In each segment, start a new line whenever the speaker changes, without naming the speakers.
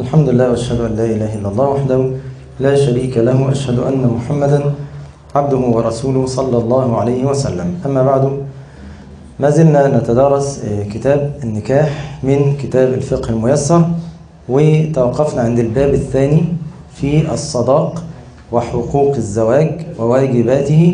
الحمد لله واشهد ان لا اله الا الله وحده لا شريك له واشهد ان محمدا عبده ورسوله صلى الله عليه وسلم اما بعد ما زلنا نتدارس كتاب النكاح من كتاب الفقه الميسر وتوقفنا عند الباب الثاني في الصداق وحقوق الزواج وواجباته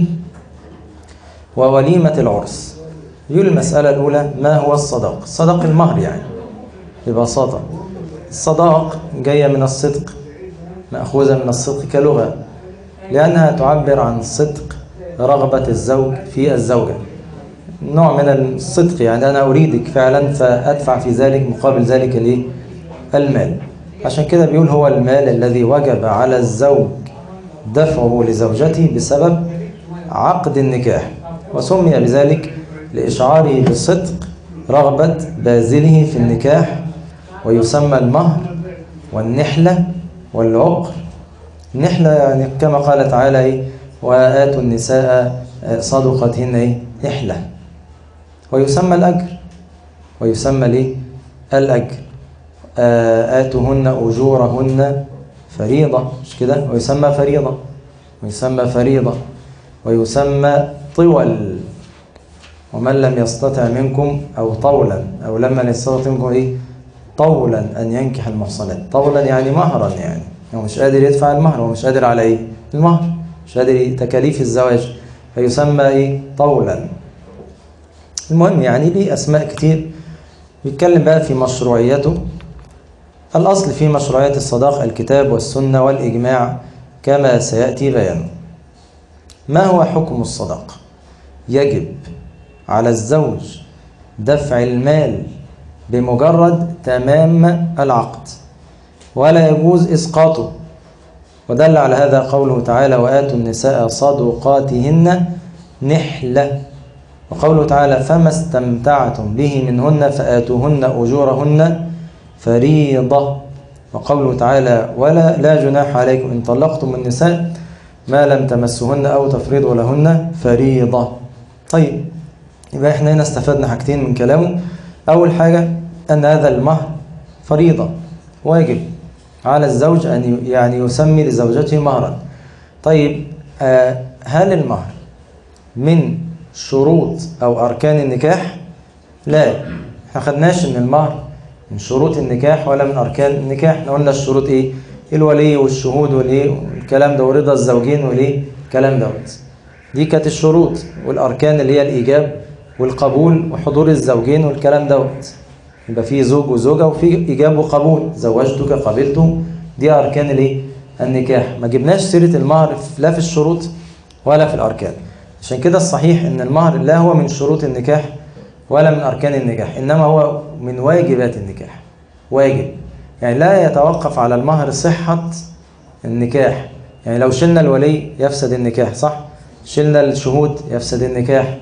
ووليمة العرس يقول المسألة الأولى ما هو الصداق الصداق المهر يعني ببساطة الصداق جاية من الصدق مأخوذة من الصدق كلغة لأنها تعبر عن صدق رغبة الزوج في الزوجة نوع من الصدق يعني أنا أريدك فعلا فأدفع في ذلك مقابل ذلك ليه؟ المال عشان كده بيقول هو المال الذي وجب على الزوج دفعه لزوجته بسبب عقد النكاح وسمي بذلك لإشعاره بصدق رغبة باذله في النكاح ويسمى المهر والنحلة والعقر النحلة يعني كما قال تعالى إيه وآتوا النساء صدقتهن إيه نحلة ويسمى الأجر ويسمى ليه الأجر آتوهن أجورهن فريضة مش كده ويسمى فريضة ويسمى فريضة ويسمى طول ومن لم يستطع منكم أو طولا أو لما يستطع منكم إيه طولا أن ينكح المحصنات طولا يعني مهرا يعني هو مش قادر يدفع المهر هو مش قادر على إيه المهر مش قادر تكاليف الزواج فيسمى إيه طولا المهم يعني ليه أسماء كتير بيتكلم بقى في مشروعيته الأصل في مشروعية الصداق الكتاب والسنة والإجماع كما سيأتي بيانه ما هو حكم الصداق يجب على الزوج دفع المال بمجرد تمام العقد ولا يجوز إسقاطه ودل على هذا قوله تعالى وآتوا النساء صدقاتهن نحلة وقوله تعالى فما استمتعتم به منهن فآتوهن أجورهن فريضة وقوله تعالى ولا لا جناح عليكم إن طلقتم النساء ما لم تمسهن أو تفرضوا لهن فريضة طيب يبقى احنا هنا استفدنا حاجتين من كلامه أول حاجة أن هذا المهر فريضة واجب على الزوج أن يعني يسمي لزوجته مهرا طيب آه هل المهر من شروط أو أركان النكاح لا احنا خدناش ان المهر من شروط النكاح ولا من أركان النكاح احنا قلنا الشروط ايه الولي والشهود والايه والكلام ده ورضا الزوجين والايه الكلام دوت دي كانت الشروط والأركان اللي هي الإيجاب والقبول وحضور الزوجين والكلام دوت يبقى في زوج وزوجة وفي إيجاب وقبول زوجتك قبلته دي أركان الايه النكاح ما جبناش سيرة المهر لا في الشروط ولا في الأركان عشان كده الصحيح ان المهر لا هو من شروط النكاح ولا من أركان النكاح إنما هو من واجبات النكاح واجب يعني لا يتوقف على المهر صحة النكاح يعني لو شلنا الولي يفسد النكاح صح شلنا الشهود يفسد النكاح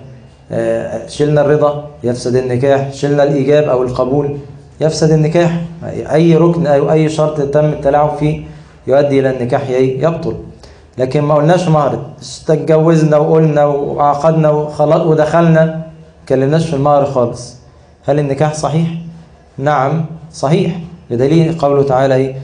شلنا الرضا يفسد النكاح شلنا الإيجاب أو القبول يفسد النكاح أي ركن أو أي شرط تم التلاعب فيه يؤدي إلى النكاح يبطل لكن ما قلناش مهر اتجوزنا وقلنا وعقدنا وخلاص ودخلنا كلمناش في المهر خالص هل النكاح صحيح؟ نعم صحيح بدليل قوله تعالى ايه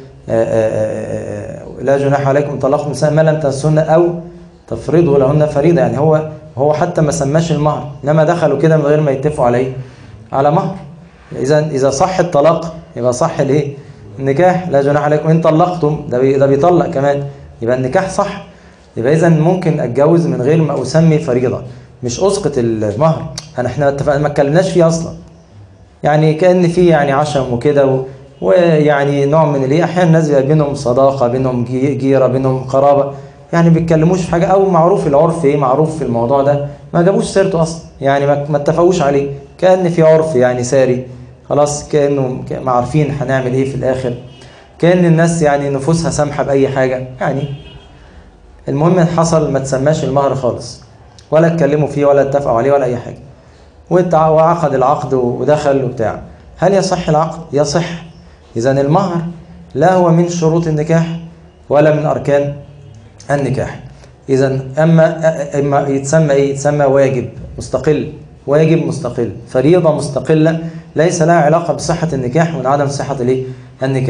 لا جناح عليكم طلاق النساء ما لم تنسون او تفرضوا لهن فريضه يعني هو هو حتى ما سماش المهر انما دخلوا كده من غير ما يتفقوا عليه على مهر اذا اذا صح الطلاق يبقى صح الايه النكاح لا جناح عليكم ان طلقتم ده بي ده بيطلق كمان يبقى النكاح صح يبقى اذا ممكن اتجوز من غير ما اسمي فريضه مش اسقط المهر انا احنا اتفقنا ما اتكلمناش فيه اصلا يعني كان في يعني عشم وكده ويعني نوع من الايه احيانا الناس بيبقى بينهم صداقه بينهم جيره بينهم قرابه يعني بيتكلموش في حاجه او معروف العرف ايه معروف في الموضوع ده ما جابوش سيرته اصلا يعني ما اتفقوش عليه كان في عرف يعني ساري خلاص كانه ما عارفين هنعمل ايه في الاخر كان الناس يعني نفوسها سامحه باي حاجه يعني المهم حصل ما تسماش المهر خالص ولا اتكلموا فيه ولا اتفقوا عليه ولا اي حاجه وعقد العقد ودخل وبتاع هل يصح العقد يصح اذا المهر لا هو من شروط النكاح ولا من اركان النكاح اذا اما اما يتسمى ايه يتسمى واجب مستقل واجب مستقل فريضه مستقله ليس لها علاقه بصحه النكاح ومن عدم صحه الايه النكاح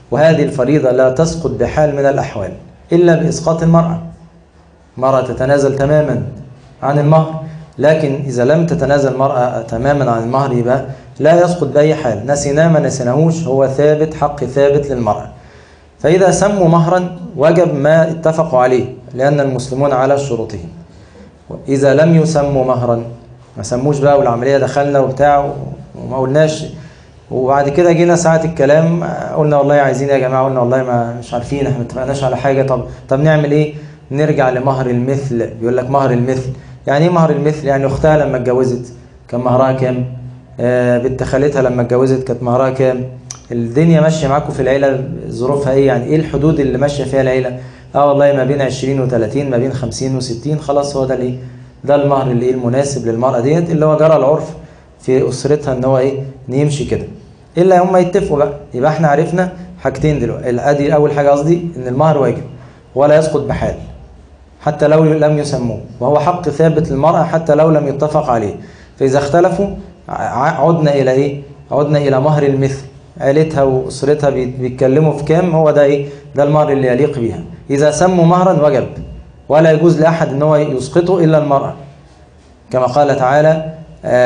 وهذه الفريضة لا تسقط بحال من الأحوال إلا بإسقاط المرأة مرأة تتنازل تماما عن المهر لكن إذا لم تتنازل المرأة تماما عن المهر يبقى لا يسقط بأي حال نسيناه ما نسيناهوش هو ثابت حق ثابت للمرأة فإذا سموا مهرا وجب ما اتفقوا عليه لأن المسلمون على شروطهم إذا لم يسموا مهرا ما سموش بقى والعملية دخلنا وبتاع وما قلناش وبعد كده جينا ساعة الكلام قلنا والله عايزين يا جماعة قلنا والله ما مش عارفين احنا ما اتفقناش على حاجة طب طب نعمل ايه؟ نرجع لمهر المثل بيقول لك مهر المثل يعني ايه مهر المثل؟ يعني اختها لما اتجوزت كان مهرها كام؟ آه بنت خالتها لما اتجوزت كانت مهرها كام؟ الدنيا ماشية معاكم في العيلة ظروفها ايه؟ يعني ايه الحدود اللي ماشية فيها العيلة؟ اه والله ما بين 20 و30 ما بين 50 و60 خلاص هو ده الايه؟ ده المهر اللي ايه المناسب للمرأة ديت اللي هو جرى العرف في أسرتها ان هو ايه؟ ان يمشي كده. الا هم يتفقوا بقى يبقى احنا عرفنا حاجتين دلوقتي ادي اول حاجه قصدي ان المهر واجب ولا يسقط بحال حتى لو لم يسموه وهو حق ثابت للمراه حتى لو لم يتفق عليه فاذا اختلفوا عدنا الى ايه عدنا الى مهر المثل عيلتها واسرتها بيتكلموا في كام هو ده ايه ده المهر اللي يليق بيها اذا سموا مهرا وجب ولا يجوز لاحد ان هو يسقطه الا المراه كما قال تعالى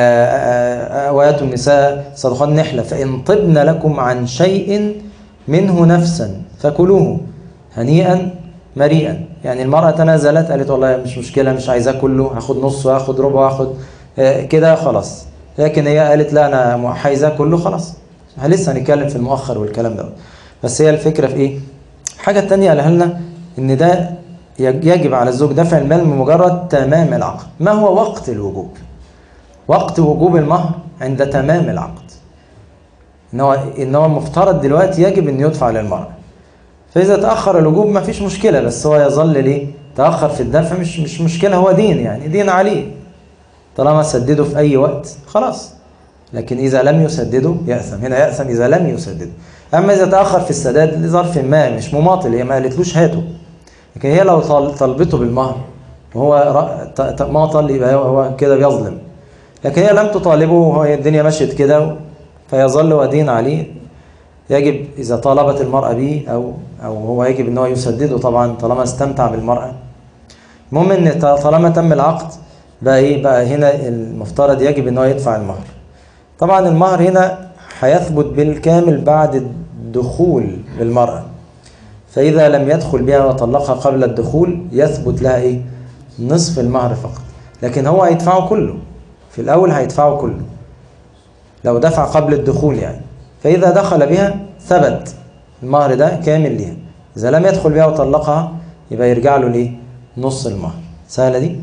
وآتوا النساء صدقات نحلة فإن طبن لكم عن شيء منه نفسا فكلوه هنيئا مريئا يعني المرأة تنازلت قالت والله مش مشكلة مش عايزاه كله هاخد نص وهاخد ربع وهاخد كده خلاص لكن هي قالت لا أنا عايزاه كله خلاص لسه هنتكلم في المؤخر والكلام ده بس هي الفكرة في إيه؟ الحاجة التانية قالها لنا إن ده يجب على الزوج دفع المال بمجرد تمام العقد ما هو وقت الوجوب؟ وقت وجوب المهر عند تمام العقد ان هو ان هو المفترض دلوقتي يجب ان يدفع للمرأة فاذا تاخر الوجوب ما فيش مشكله بس هو يظل ليه تاخر في الدفع مش مش مشكله هو دين يعني دين عليه طالما سدده في اي وقت خلاص لكن اذا لم يسدده ياثم هنا ياثم اذا لم يسدده اما اذا تاخر في السداد لظرف ما مش مماطل هي ما قالتلوش هاته لكن هي لو طلبته بالمهر وهو ماطل يبقى هو كده بيظلم لكن هي لم تطالبه وهو الدنيا مشيت كده فيظل ودين عليه يجب إذا طالبت المرأة به أو أو هو يجب إن هو يسدده طبعا طالما استمتع بالمرأة المهم إن طالما تم العقد بقى إيه بقى هنا المفترض يجب إن هو يدفع المهر طبعا المهر هنا هيثبت بالكامل بعد الدخول للمرأة فإذا لم يدخل بها وطلقها قبل الدخول يثبت لها إيه نصف المهر فقط لكن هو هيدفعه كله في الأول هيدفعه كله لو دفع قبل الدخول يعني فإذا دخل بها ثبت المهر ده كامل ليها إذا لم يدخل بها وطلقها يبقى يرجع له ليه نص المهر سهلة دي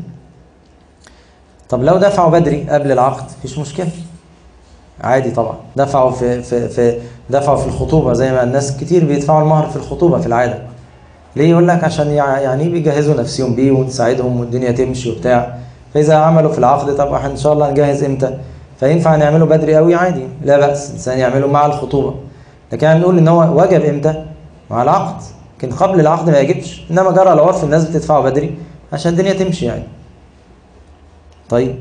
طب لو دفعوا بدري قبل العقد مفيش مشكلة عادي طبعا دفعوا في في في دفعوا في الخطوبة زي ما الناس كتير بيدفعوا المهر في الخطوبة في العادة ليه يقول لك عشان يعني بيجهزوا نفسهم بيه ونساعدهم والدنيا تمشي وبتاع فإذا عملوا في العقد طب إن شاء الله نجهز إمتى فينفع نعمله بدري قوي عادي لا بأس الإنسان يعمله مع الخطوبة لكن هنقول إن هو وجب إمتى مع العقد لكن قبل العقد ما يجبش إنما جرى العرف الناس بتدفعه بدري عشان الدنيا تمشي يعني طيب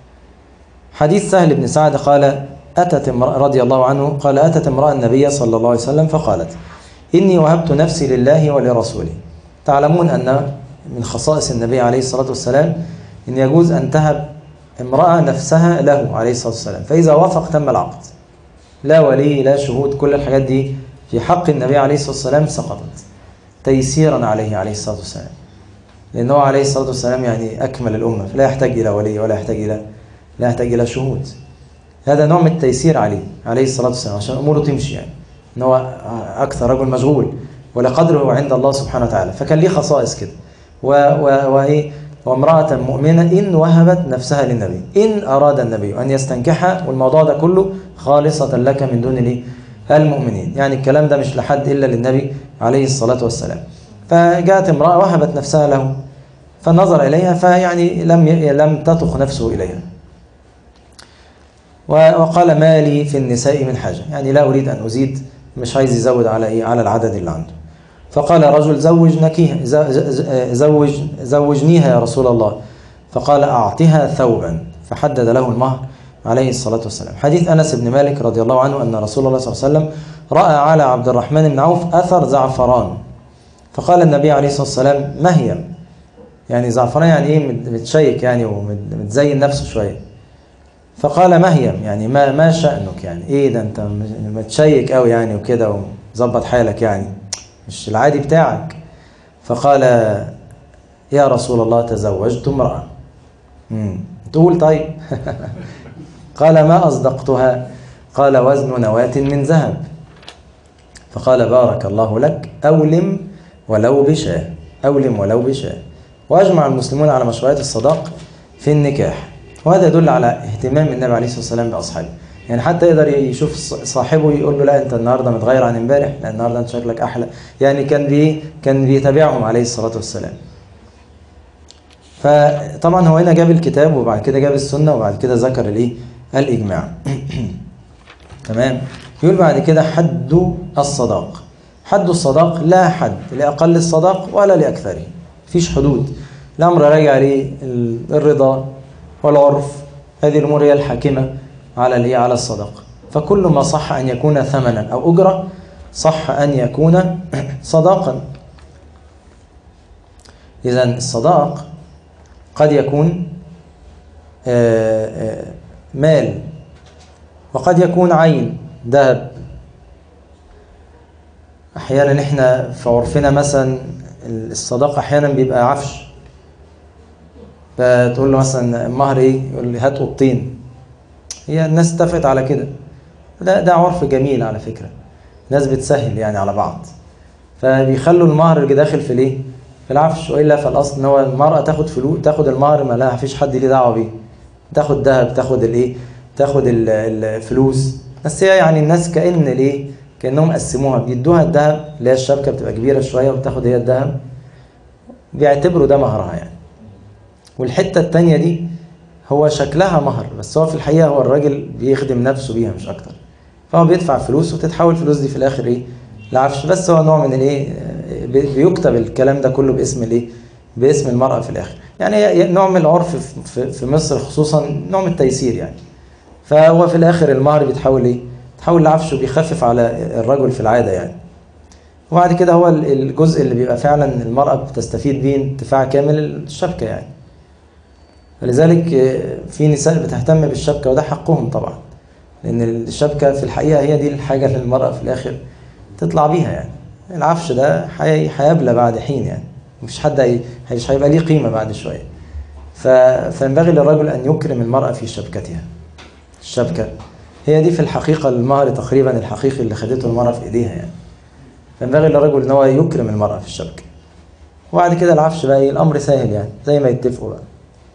حديث سهل بن سعد قال أتت امرأة رضي الله عنه قال أتت امرأة النبي صلى الله عليه وسلم فقالت إني وهبت نفسي لله ولرسوله تعلمون أن من خصائص النبي عليه الصلاة والسلام إن يجوز أن تهب امرأة نفسها له عليه الصلاة والسلام فإذا وافق تم العقد لا ولي لا شهود كل الحاجات دي في حق النبي عليه الصلاة والسلام سقطت تيسيرا عليه عليه الصلاة والسلام لأنه عليه الصلاة والسلام يعني أكمل الأمة فلا يحتاج إلى ولي ولا يحتاج إلى لا يحتاج إلى شهود هذا نوع من التيسير عليه عليه الصلاة والسلام عشان أموره تمشي يعني إن هو أكثر رجل مشغول ولقدره عند الله سبحانه وتعالى فكان ليه خصائص كده و و وإيه وامرأة مؤمنة إن وهبت نفسها للنبي إن أراد النبي أن يستنكحها والموضوع ده كله خالصة لك من دون المؤمنين يعني الكلام ده مش لحد إلا للنبي عليه الصلاة والسلام فجاءت امرأة وهبت نفسها له فنظر إليها فيعني لم لم تطخ نفسه إليها وقال ما لي في النساء من حاجة يعني لا أريد أن أزيد مش عايز يزود على إيه على العدد اللي عنده فقال رجل زوج نكيها زوج زوجنيها يا رسول الله فقال أعطها ثوبا فحدد له المهر عليه الصلاة والسلام حديث أنس بن مالك رضي الله عنه أن رسول الله صلى الله عليه وسلم رأى على عبد الرحمن بن عوف أثر زعفران فقال النبي عليه الصلاة والسلام ما هي يعني زعفران يعني إيه متشيك يعني ومتزين نفسه شوية فقال ما هي يعني ما ما شأنك يعني إيه ده أنت متشيك قوي يعني وكده ومظبط حالك يعني مش العادي بتاعك فقال يا رسول الله تزوجت امرأة تقول طيب قال ما أصدقتها قال وزن نواة من ذهب فقال بارك الله لك أولم ولو بشاة أولم ولو بشاة وأجمع المسلمون على مشروعية الصداق في النكاح وهذا يدل على اهتمام النبي عليه الصلاة والسلام بأصحابه يعني حتى يقدر يشوف صاحبه يقول له لا انت النهارده متغير عن امبارح لا النهارده انت شكلك احلى يعني كان بي كان بيتابعهم عليه الصلاه والسلام فطبعا هو هنا جاب الكتاب وبعد كده جاب السنه وبعد كده ذكر الايه الاجماع تمام يقول بعد كده حد الصداق حد الصداق لا حد لاقل الصداق ولا لاكثره مفيش حدود الامر راجع للرضا والعرف هذه الامور هي الحاكمه على الايه على الصدقه فكل ما صح ان يكون ثمنا او اجره صح ان يكون صداقا اذا الصداق قد يكون مال وقد يكون عين ذهب احيانا احنا في عرفنا مثلا الصداقه احيانا بيبقى عفش فتقول له مثلا المهر ايه يقول لي هات اوضتين هي الناس اتفقت على كده ده ده عرف جميل على فكره الناس بتسهل يعني على بعض فبيخلوا المهر اللي داخل في الايه في العفش والا فالاصل ان هو المراه تاخد فلوس تاخد المهر ما لها فيش حد ليه دعوه بيه تاخد ذهب تاخد الايه تاخد الفلوس بس هي يعني الناس كان الايه كانهم قسموها بيدوها الذهب اللي هي الشبكه بتبقى كبيره شويه وبتاخد هي الذهب بيعتبروا ده مهرها يعني والحته الثانيه دي هو شكلها مهر بس هو في الحقيقه هو الراجل بيخدم نفسه بيها مش اكتر فهو بيدفع فلوس وتتحول الفلوس دي في الاخر ايه العفش بس هو نوع من الايه بيكتب الكلام ده كله باسم الايه باسم المرأة في الآخر يعني نوع من العرف في مصر خصوصا نوع من التيسير يعني فهو في الآخر المهر بيتحول إيه؟ بيتحول لعفش وبيخفف على الرجل في العادة يعني وبعد كده هو الجزء اللي بيبقى فعلا المرأة بتستفيد بيه انتفاع كامل الشبكة يعني فلذلك في نساء بتهتم بالشبكة وده حقهم طبعا لأن الشبكة في الحقيقة هي دي الحاجة اللي المرأة في الآخر تطلع بيها يعني العفش ده هيبلى بعد حين يعني مفيش حد هي... مش هيبقى ليه قيمة بعد شوية ف... فينبغي للرجل أن يكرم المرأة في شبكتها الشبكة هي دي في الحقيقة المهر تقريبا الحقيقي اللي خدته المرأة في إيديها يعني فينبغي للرجل أن هو يكرم المرأة في الشبكة وبعد كده العفش بقى الأمر سهل يعني زي ما يتفقوا بقى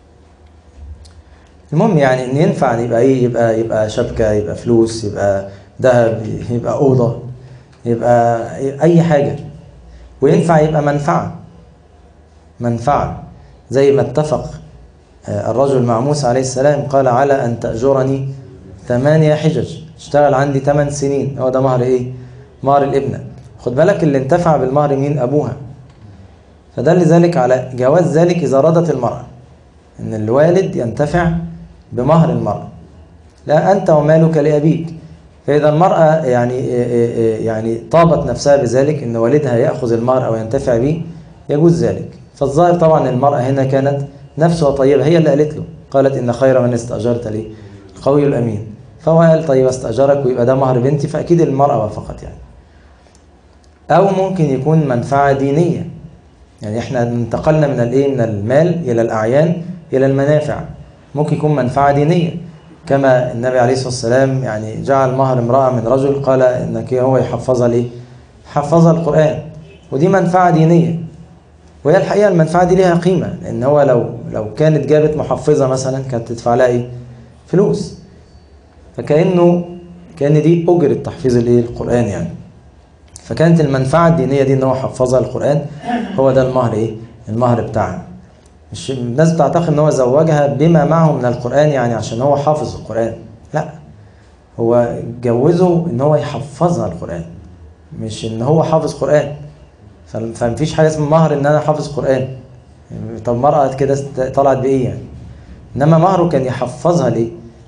المهم يعني ان ينفع ان يبقى ايه يبقى يبقى شبكه يبقى فلوس يبقى ذهب يبقى اوضه يبقى اي حاجه وينفع يبقى منفعه منفعه زي ما اتفق الرجل مع موسى عليه السلام قال على ان تاجرني ثمانيه حجج اشتغل عندي ثمان سنين هو ده مهر ايه مهر الابنه خد بالك اللي انتفع بالمهر مين ابوها فدل ذلك على جواز ذلك اذا رضت المراه ان الوالد ينتفع بمهر المرأة لا أنت ومالك لأبيك فإذا المرأة يعني يعني طابت نفسها بذلك أن والدها يأخذ المهر أو ينتفع به يجوز ذلك فالظاهر طبعا المرأة هنا كانت نفسها طيبة هي اللي قالت له قالت إن خير من استأجرت لي القوي الأمين فهو قال طيب استأجرك ويبقى ده مهر بنتي فأكيد المرأة وافقت يعني أو ممكن يكون منفعة دينية يعني احنا انتقلنا من الايه من المال إلى الأعيان إلى المنافع ممكن يكون منفعة دينية كما النبي عليه الصلاة والسلام يعني جعل مهر امرأة من رجل قال إنك هو يحفظها ليه حفظها القرآن ودي منفعة دينية وهي الحقيقة المنفعة دي ليها قيمة لأن هو لو لو كانت جابت محفظة مثلا كانت تدفع لها إيه فلوس فكأنه كأن دي أجرة تحفيظ الإيه القرآن يعني فكانت المنفعة الدينية دي إن هو حفظها القرآن هو ده المهر إيه المهر بتاعها مش الناس بتعتقد ان هو زوجها بما معه من القرآن يعني عشان هو حافظ القرآن لا هو جوزه ان هو يحفظها القرآن مش ان هو حافظ قرآن فمفيش حاجة اسمها مهر ان انا حافظ قرآن طب المرأة كده طلعت بايه يعني انما مهره كان يحفظها ليه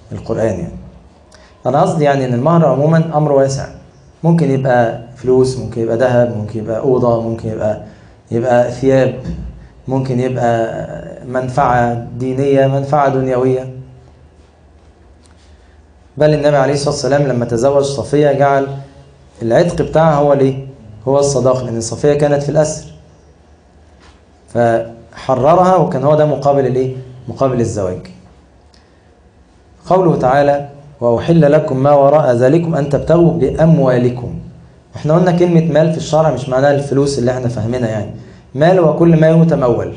القرآن يعني أنا قصدي يعني إن المهر عموما أمر واسع ممكن يبقى فلوس ممكن يبقى ذهب ممكن يبقى أوضة ممكن يبقى يبقى ثياب ممكن يبقى منفعة دينية منفعة دنيوية بل النبي عليه الصلاة والسلام لما تزوج صفية جعل العتق بتاعها هو ليه؟ هو الصداق لأن صفية كانت في الأسر فحررها وكان هو ده مقابل الايه؟ مقابل الزواج قوله تعالى وأحل لكم ما وراء ذلكم أن تبتغوا بأموالكم احنا قلنا كلمة مال في الشرع مش معناها الفلوس اللي احنا فاهمينها يعني مال هو كل ما يتمول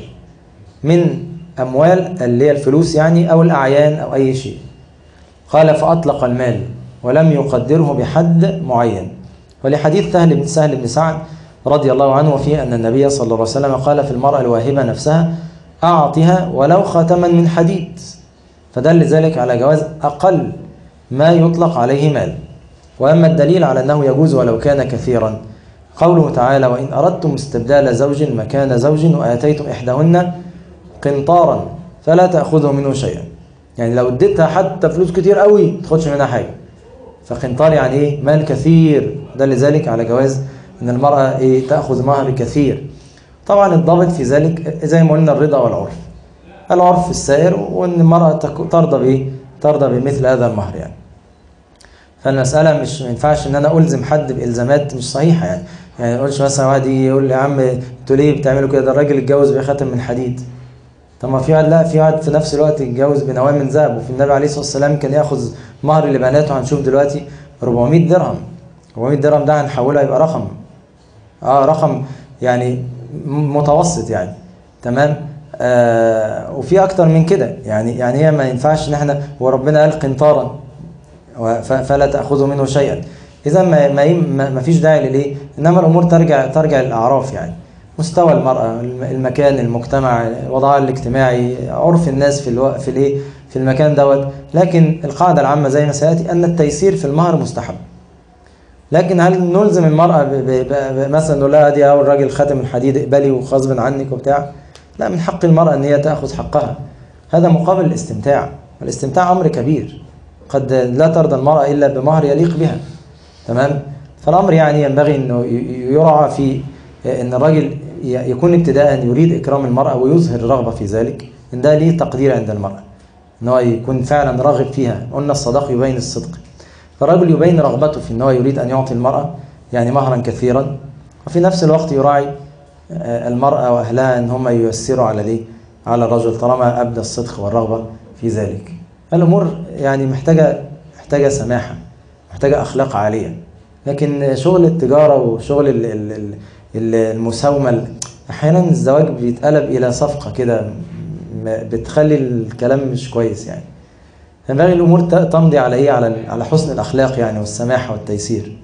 من أموال اللي هي الفلوس يعني أو الأعيان أو أي شيء قال فأطلق المال ولم يقدره بحد معين ولحديث سهل بن سهل بن سعد رضي الله عنه فيه أن النبي صلى الله عليه وسلم قال في المرأة الواهبة نفسها أعطها ولو خاتما من حديد فدل ذلك على جواز أقل ما يطلق عليه مال وأما الدليل على أنه يجوز ولو كان كثيرا قوله تعالى وإن أردتم استبدال زوج مكان زوج وآتيتم إحداهن قنطارا فلا تأخذوا منه شيئا يعني لو اديتها حتى فلوس كتير قوي ما تاخدش منها حاجة فقنطار يعني ايه مال كثير ده لذلك على جواز ان المرأة ايه تأخذ مهر كثير طبعا الضابط في ذلك زي ما قلنا الرضا والعرف العرف السائر وان المرأة ترضى بايه ترضى بمثل هذا المهر يعني فالمسألة مش ما ينفعش ان انا الزم حد بالزامات مش صحيحة يعني يعني ما يقولش مثلا واحد يجي يقول لي يا عم انتوا ليه بتعملوا كده ده الراجل اتجوز بخاتم من حديد طب ما في واحد لا في واحد في نفس الوقت اتجوز بنواة من ذهب وفي النبي عليه الصلاه والسلام كان ياخذ مهر لبناته هنشوف دلوقتي 400 درهم 400 درهم ده هنحولها يبقى رقم اه رقم يعني متوسط يعني تمام آه وفي اكتر من كده يعني يعني هي ما ينفعش ان احنا وربنا قال قنطارا فلا تاخذوا منه شيئا اذا ما ما ما فيش داعي للايه انما الامور ترجع ترجع للاعراف يعني مستوى المرأة المكان المجتمع وضعها الاجتماعي عرف الناس في الو... في الايه في المكان دوت لكن القاعدة العامة زي ما سيأتي أن التيسير في المهر مستحب لكن هل نلزم المرأة ب... ب... ب... مثلا نقول لها دي أو الراجل خاتم الحديد اقبلي وغصب عنك وبتاع لا من حق المرأة أن هي تأخذ حقها هذا مقابل الاستمتاع الاستمتاع أمر كبير قد لا ترضى المرأة إلا بمهر يليق بها تمام فالأمر يعني ينبغي أنه يرعى في ان الراجل يكون ابتداء يريد اكرام المراه ويظهر الرغبه في ذلك ان ده ليه تقدير عند المراه ان هو يكون فعلا راغب فيها قلنا الصداق يبين الصدق فالرجل يبين رغبته في ان هو يريد ان يعطي المراه يعني مهرا كثيرا وفي نفس الوقت يراعي المراه واهلها ان هم ييسروا على ليه على الرجل طالما ابدى الصدق والرغبه في ذلك الامور يعني محتاجه محتاجه سماحه محتاجه اخلاق عاليه لكن شغل التجاره وشغل ال ال المساومة أحيانا الزواج بيتقلب إلى صفقة كده بتخلي الكلام مش كويس يعني ينبغي الأمور تمضي على إيه على على حسن الأخلاق يعني والسماحة والتيسير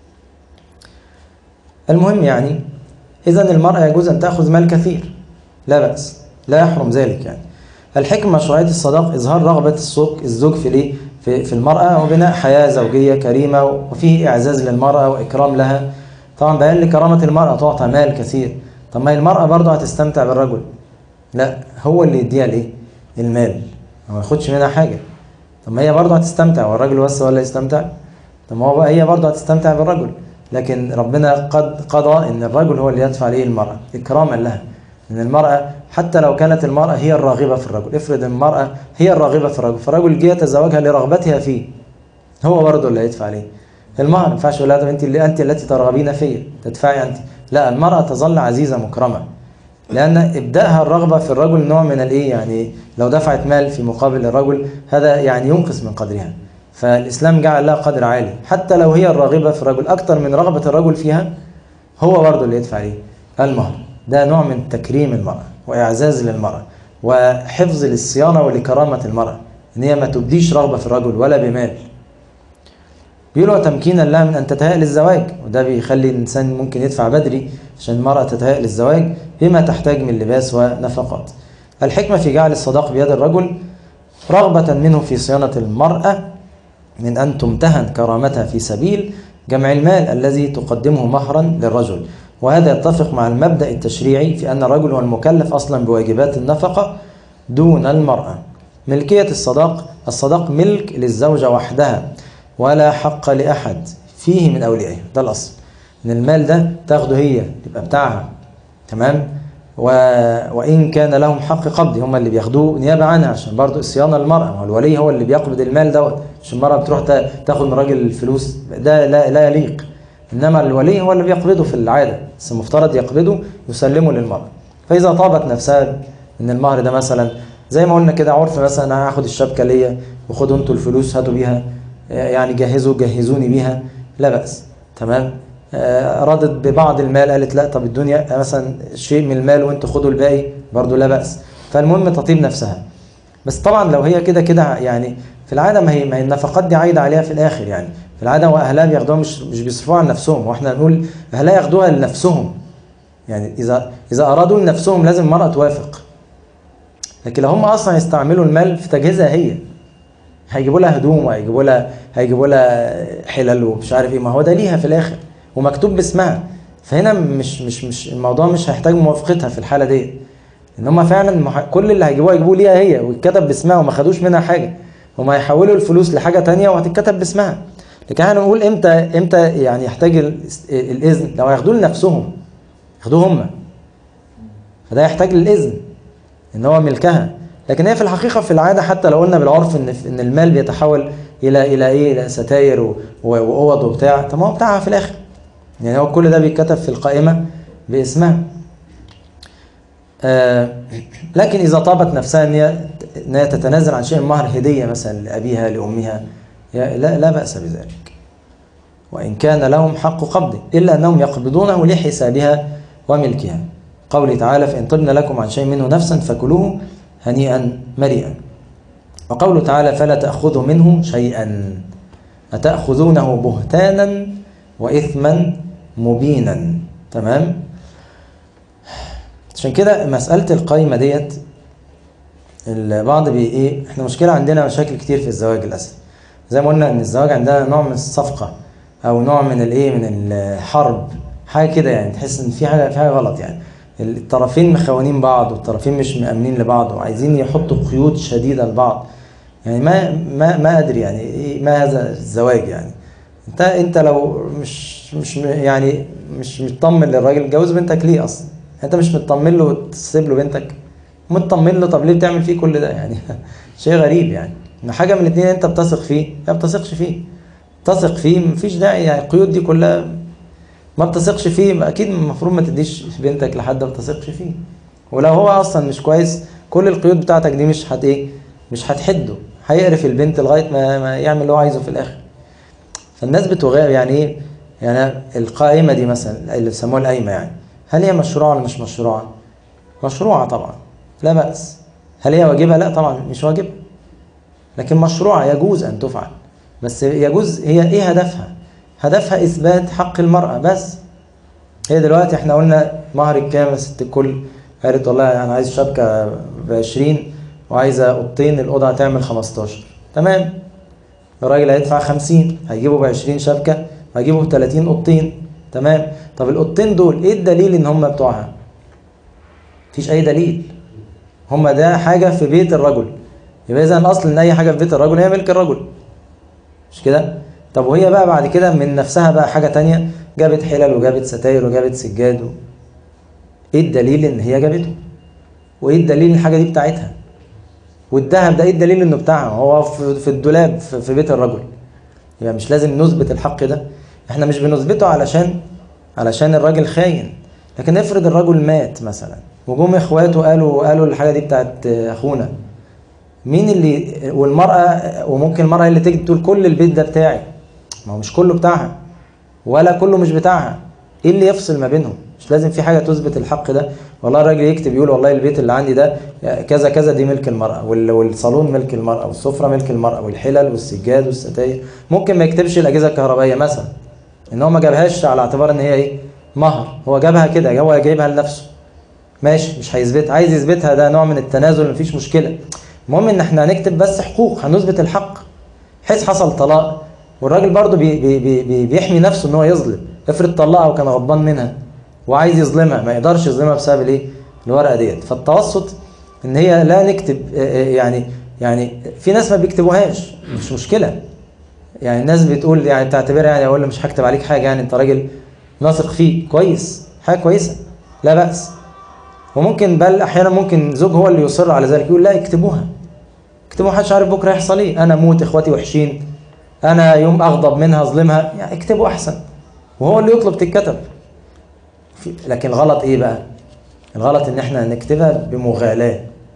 المهم يعني إذا المرأة يجوز أن تأخذ مال كثير لا بأس لا يحرم ذلك يعني الحكمة مشروعية الصداق إظهار رغبة الزوج الزوج في الإيه في, في المرأة وبناء حياة زوجية كريمة وفيه إعزاز للمرأة وإكرام لها طبعا بيان لكرامة المرأة تعطى مال كثير طب ما المرأة برضه هتستمتع بالرجل لا هو اللي يديها الايه المال ما ياخدش منها حاجة طب ما هي برضه هتستمتع والراجل بس ولا يستمتع طب ما هو بقى هي برضه هتستمتع بالرجل لكن ربنا قد قضى ان الرجل هو اللي يدفع ليه المرأة اكراما لها ان المرأة حتى لو كانت المرأة هي الراغبة في الرجل افرض المرأة هي الراغبة في الرجل فالرجل جه يتزوجها لرغبتها فيه هو برضه اللي هيدفع ليه المهر ما ينفعش يقول لها انت اللي انت التي ترغبين فيا تدفعي انت لا المراه تظل عزيزه مكرمه لان ابداها الرغبه في الرجل نوع من الايه يعني لو دفعت مال في مقابل الرجل هذا يعني ينقص من قدرها فالاسلام جعل لها قدر عالي حتى لو هي الراغبه في الرجل اكثر من رغبه الرجل فيها هو برضه اللي يدفع ايه المهر ده نوع من تكريم المراه واعزاز للمراه وحفظ للصيانه ولكرامه المراه ان هي ما تبديش رغبه في الرجل ولا بمال بيقولوا تمكينا لها من ان تتهيأ للزواج وده بيخلي الانسان ممكن يدفع بدري عشان المرأة تتهيأ للزواج بما تحتاج من لباس ونفقات. الحكمة في جعل الصداق بيد الرجل رغبة منه في صيانة المرأة من أن تمتهن كرامتها في سبيل جمع المال الذي تقدمه مهرا للرجل وهذا يتفق مع المبدأ التشريعي في أن الرجل هو المكلف أصلا بواجبات النفقة دون المرأة ملكية الصداق الصداق ملك للزوجة وحدها ولا حق لأحد فيه من أوليائها ده الأصل إن المال ده تاخده هي يبقى بتاعها تمام و... وإن كان لهم حق قبض هم اللي بياخدوه نيابة عنها عشان برضو الصيانة للمرأة هو الولي هو اللي بيقبض المال دوت عشان المرأة بتروح تا- تاخد من الراجل الفلوس ده لا, لا يليق إنما الولي هو اللي بيقبضه في العادة بس المفترض يقبضه يسلمه للمرأة فإذا طابت نفسها إن المهر ده مثلا زي ما قلنا كده عرف مثلا أنا هاخد الشبكة ليا وخدوا انتوا الفلوس هاتوا بيها يعني جهزوا جهزوني بيها لا بأس تمام آه، رضت ببعض المال قالت لا طب الدنيا مثلا شيء من المال وانتوا خدوا الباقي برضو لا بأس فالمهم تطيب نفسها بس طبعا لو هي كده كده يعني في العاده ما هي ما هي النفقات دي عايده عليها في الاخر يعني في العاده واهلها بياخدوها مش مش بيصرفوها على نفسهم واحنا نقول اهلها ياخدوها لنفسهم يعني اذا اذا ارادوا لنفسهم لازم المراه توافق لكن لو هم اصلا يستعملوا المال في تجهيزها هي هيجيبوا لها هدوم وهيجيبوا لها هيجيبوا لها حلل ومش عارف ايه ما هو ده ليها في الاخر ومكتوب باسمها فهنا مش مش مش الموضوع مش هيحتاج موافقتها في الحاله دي ان هم فعلا مح... كل اللي هيجيبوه هيجيبوه ليها هي ويتكتب باسمها وما خدوش منها حاجه هم هيحولوا الفلوس لحاجه تانية وهتتكتب باسمها لكن احنا نقول امتى امتى يعني يحتاج ال- الاذن لو هياخدوه لنفسهم ياخدوه هم فده يحتاج للاذن ان هو ملكها لكن هي في الحقيقه في العاده حتى لو قلنا بالعرف ان ان المال بيتحول الى الى ايه الى ستاير و- و- واوض وبتاع طب ما هو بتاعها في الاخر يعني هو كل ده بيتكتب في القائمه باسمها آه، لكن إذا طابت نفسها أن هي إن هي تتنازل عن شيء من مهر هدية مثلا لأبيها لأمها يا- لا, لا بأس بذلك وإن كان لهم حق قبضه إلا أنهم يقبضونه لحسابها وملكها قوله تعالى فإن طبن لكم عن شيء منه نفسا فكلوه هنيئا مريئا وقوله تعالى فلا تأخذوا منه شيئا أتأخذونه بهتانا وإثما مبينا تمام عشان كده مسألة القايمة ديت البعض بي ايه احنا مشكلة عندنا مشاكل كتير في الزواج للأسف زي ما قلنا ان الزواج عندنا نوع من الصفقة او نوع من الايه من الحرب حاجة كده يعني تحس ان في حاجة في حاجة غلط يعني الطرفين مخونين بعض والطرفين مش مأمنين لبعض وعايزين يحطوا قيود شديدة لبعض يعني ما ما ما ادري يعني ايه ما هذا الزواج يعني انت انت لو مش مش يعني مش مطمن للراجل جوز بنتك ليه اصلا انت مش مطمن له وتسيب له بنتك مطمن له طب ليه بتعمل فيه كل ده يعني شيء غريب يعني ان حاجه من الاثنين انت بتثق فيه ما بتثقش فيه تثق فيه مفيش داعي يعني القيود دي كلها ما بتثقش فيه اكيد المفروض ما تديش بنتك لحد ما بتثقش فيه ولو هو اصلا مش كويس كل القيود بتاعتك دي مش هت ايه مش هتحده هيقرف البنت لغايه ما, ما يعمل اللي هو عايزه في الاخر فالناس بتغير يعني ايه يعني القائمه دي مثلا اللي بيسموها القايمه يعني هل هي مشروعه ولا مش مشروعه مشروعه طبعا لا باس هل هي واجبه لا طبعا مش واجبه لكن مشروعه يجوز ان تفعل بس يجوز هي ايه هدفها هدفها اثبات حق المراه بس هي دلوقتي احنا قلنا مهر الكام يا ست الكل قالت والله انا عايز شبكه ب 20 وعايزه اوضتين الاوضه هتعمل 15 تمام الراجل هيدفع 50 هيجيبه ب 20 شبكه وهيجيبه ب 30 اوضتين تمام طب الاوضتين دول ايه الدليل ان هم بتوعها مفيش اي دليل هم ده حاجه في بيت الرجل يبقى اذا الاصل ان اي حاجه في بيت الرجل هي ملك الرجل مش كده طب وهي بقى بعد كده من نفسها بقى حاجه تانية جابت حلل وجابت ستاير وجابت سجاد و... ايه الدليل ان هي جابته وايه الدليل ان الحاجه دي بتاعتها والذهب ده ايه الدليل انه بتاعها هو في في الدولاب في في بيت الرجل يبقى مش لازم نثبت الحق ده احنا مش بنثبته علشان علشان الراجل خاين لكن افرض الرجل مات مثلا وجم اخواته قالوا قالوا الحاجه دي بتاعت اخونا مين اللي والمراه وممكن المراه اللي تيجي تقول كل البيت ده بتاعي ما هو مش كله بتاعها ولا كله مش بتاعها ايه اللي يفصل ما بينهم مش لازم في حاجه تثبت الحق ده والله الراجل يكتب يقول والله البيت اللي عندي ده كذا كذا دي ملك المراه وال- والصالون ملك المراه والسفره ملك المراه والحلل والسجاد والستاير ممكن ما يكتبش الاجهزه الكهربائيه مثلا ان هو ما جابهاش على اعتبار ان هي ايه مهر هو جابها كده هو جايبها لنفسه ماشي مش هيثبتها عايز يثبتها ده نوع من التنازل مفيش مشكله المهم ان احنا هنكتب بس حقوق هنثبت الحق بحيث حصل طلاق والراجل برضه بي بي بي بي بيحمي نفسه ان هو يظلم افرض طلقها وكان غضبان منها وعايز يظلمها ما يقدرش يظلمها بسبب الايه الورقه ديت فالتوسط ان هي لا نكتب آه، آه، يعني يعني في ناس ما بيكتبوهاش مش مشكله يعني الناس بتقول يعني تعتبرها يعني اقول له مش هكتب عليك حاجه يعني انت راجل ناثق فيه كويس حاجه كويسه لا باس وممكن بل احيانا ممكن زوج هو اللي يصر على ذلك يقول لا اكتبوها اكتبوها محدش عارف بكره يحصل ايه انا اموت اخواتي وحشين انا يوم اغضب منها اظلمها يعني اكتبوا احسن وهو اللي يطلب تتكتب في- لكن الغلط ايه بقى الغلط ان احنا نكتبها بمغالاة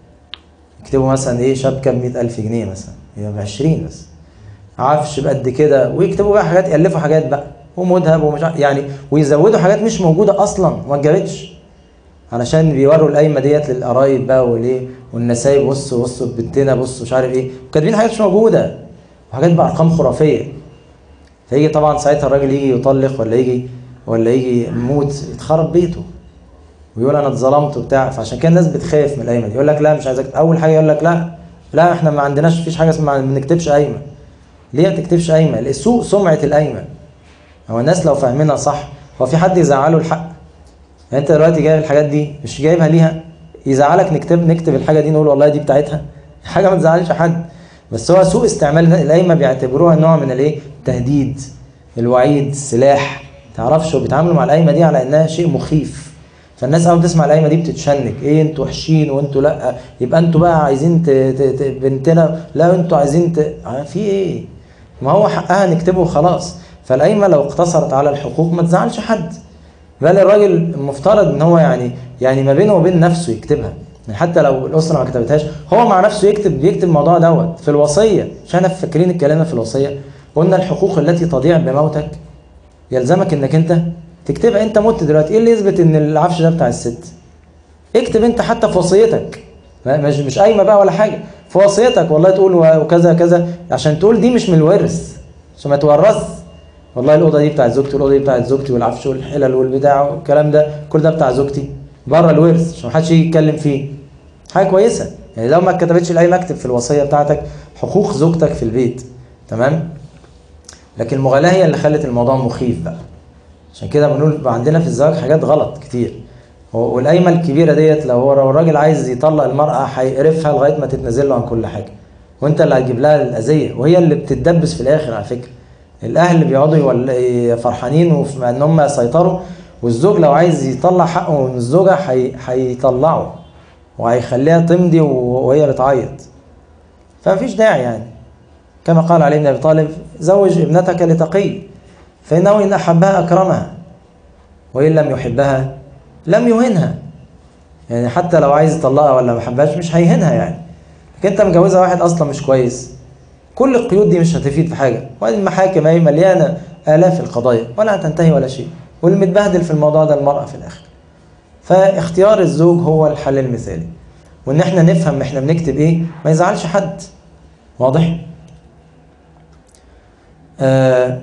يكتبوا مثلا ايه شبكة ب ألف جنيه مثلا هي ب 20 بس عفش بقد كده ويكتبوا بقى حاجات يألفوا حاجات بقى ومذهب ومش عارف- يعني ويزودوا حاجات مش موجودة أصلا وما اتجابتش علشان بيوروا القايمة ديت للقرايب بقى وليه والنسايب بصوا بصوا بنتنا بصوا مش عارف ايه وكاتبين حاجات مش موجودة وحاجات بأرقام خرافية فيجي طبعا ساعتها الراجل يجي يطلق ولا يجي ولا يجي يموت يتخرب بيته ويقول انا اتظلمت وبتاع فعشان كده الناس بتخاف من القايمه دي يقول لك لا مش عايزك اول حاجه يقول لك لا لا احنا ما عندناش فيش حاجه اسمها ما بنكتبش قايمه ليه ما بتكتبش قايمه سوء سمعه القايمه هو الناس لو فاهمينها صح هو في حد يزعله الحق يعني انت دلوقتي جايب الحاجات دي مش جايبها ليها يزعلك نكتب نكتب الحاجه دي نقول والله دي بتاعتها حاجه ما تزعلش حد بس هو سوء استعمال القايمه بيعتبروها نوع من الايه التهديد الوعيد السلاح تعرفش وبيتعاملوا مع القايمه دي على انها شيء مخيف فالناس اول ما تسمع القايمه دي بتتشنج ايه انتوا وحشين وانتوا لا يبقى انتوا بقى عايزين ت... ت... ت... بنتنا لا انتوا عايزين ت... اه في ايه ما هو حقها نكتبه وخلاص فالقايمه لو اقتصرت على الحقوق ما تزعلش حد بل الراجل المفترض ان هو يعني يعني ما بينه وبين نفسه يكتبها يعني حتى لو الاسره ما كتبتهاش هو مع نفسه يكتب يكتب الموضوع دوت في الوصيه عشان احنا فاكرين الكلام في الوصيه قلنا الحقوق التي تضيع بموتك يلزمك انك انت تكتبها انت مت دلوقتي ايه اللي يثبت ان العفش ده بتاع الست اكتب انت حتى في وصيتك ما- مش مش قايمه بقى ولا حاجه في وصيتك والله تقول و- وكذا كذا عشان تقول دي مش من الورث عشان ما تورث والله الاوضه دي بتاعت زوجتي والاوضه دي بتاعت زوجتي والعفش والحلل والبتاع والكلام ده كل ده بتاع زوجتي بره الورث عشان محدش يجي يتكلم فيه حاجه كويسه يعني لو ما اتكتبتش القايمه اكتب في الوصيه بتاعتك حقوق زوجتك في البيت تمام لكن المغالاه هي اللي خلت الموضوع مخيف بقى عشان كده بنقول بقى عندنا في الزواج حاجات غلط كتير هو- والقايمه الكبيره ديت لو هو لو الراجل عايز يطلق المراه هيقرفها لغايه ما تتنازل له عن كل حاجه وانت اللي هتجيب لها الاذيه وهي اللي بتتدبس في الاخر على فكره الاهل بيقعدوا يول- فرحانين وفي ان هم يسيطروا والزوج لو عايز يطلع حقه من الزوجه هي- هيطلعه وهيخليها تمضي وهي بتعيط فمفيش داعي يعني كما قال علي بن ابي طالب زوج ابنتك لتقي فانه ان احبها اكرمها وان لم يحبها لم يهنها يعني حتى لو عايز يطلقها ولا ما حبهاش مش هيهنها يعني لكن انت مجوزها واحد اصلا مش كويس كل القيود دي مش هتفيد في حاجه وبعدين المحاكم اهي مليانه الاف القضايا ولا هتنتهي ولا شيء واللي متبهدل في الموضوع ده المراه في الاخر فاختيار الزوج هو الحل المثالي وان احنا نفهم احنا بنكتب ايه ما يزعلش حد واضح آه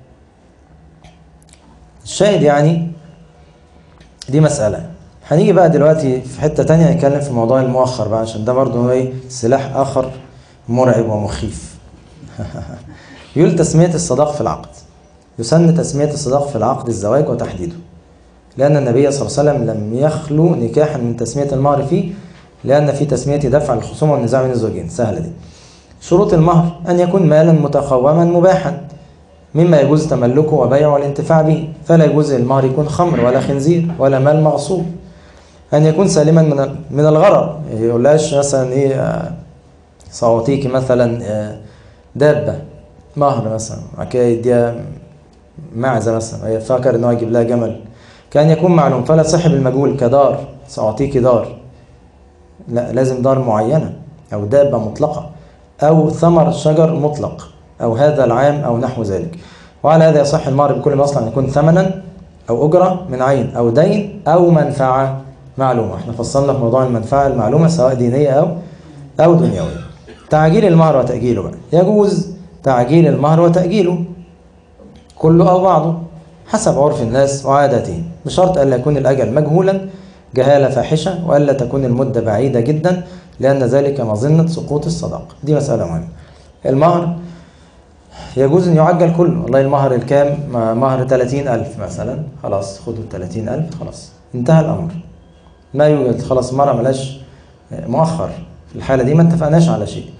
الشاهد يعني دي مسألة هنيجي بقى دلوقتي في حتة تانية نتكلم في موضوع المؤخر بقى عشان ده برضه هو ايه سلاح آخر مرعب ومخيف يقول تسمية الصداق في العقد يسن تسمية الصداق في العقد الزواج وتحديده لأن النبي صلى الله عليه وسلم لم يخلو نكاحا من تسمية المهر فيه لأن في تسمية دفع الخصومة والنزاع بين الزوجين سهلة دي شروط المهر أن يكون مالا متقوما مباحا مما يجوز تملكه وبيعه والانتفاع به فلا يجوز المهر يكون خمر ولا خنزير ولا مال مغصوب أن يكون سالما من من الغرر يقولهاش مثلا إيه آه، سأعطيك مثلا آه، دابة مهر مثلا بعد كده يديها معزة مثلا هي فاكر إن هو يجيب لها جمل كان يكون معلوم فلا صاحب المجهول كدار سأعطيك دار لا لازم دار معينة أو دابة مطلقة أو ثمر شجر مطلق أو هذا العام أو نحو ذلك وعلى هذا يصح المهر بكل ما أصلا أن يكون ثمنا أو أجرة من عين أو دين أو منفعة معلومة احنا فصلنا في موضوع المنفعة المعلومة سواء دينية أو أو دنيوية تعجيل المهر وتأجيله بقى يجوز تعجيل المهر وتأجيله كله أو بعضه حسب عرف الناس وعاداتهم بشرط ألا يكون الأجل مجهولا جهالة فاحشة وألا تكون المدة بعيدة جدا لأن ذلك مظنة سقوط الصداقة دي مسألة مهمة المهر يجوز أن يعجل كله والله المهر الكام مهر 30 ألف مثلا خلاص خدوا 30 ألف خلاص انتهى الأمر ما يوجد خلاص مرة ملاش مؤخر في الحالة دي ما اتفقناش على شيء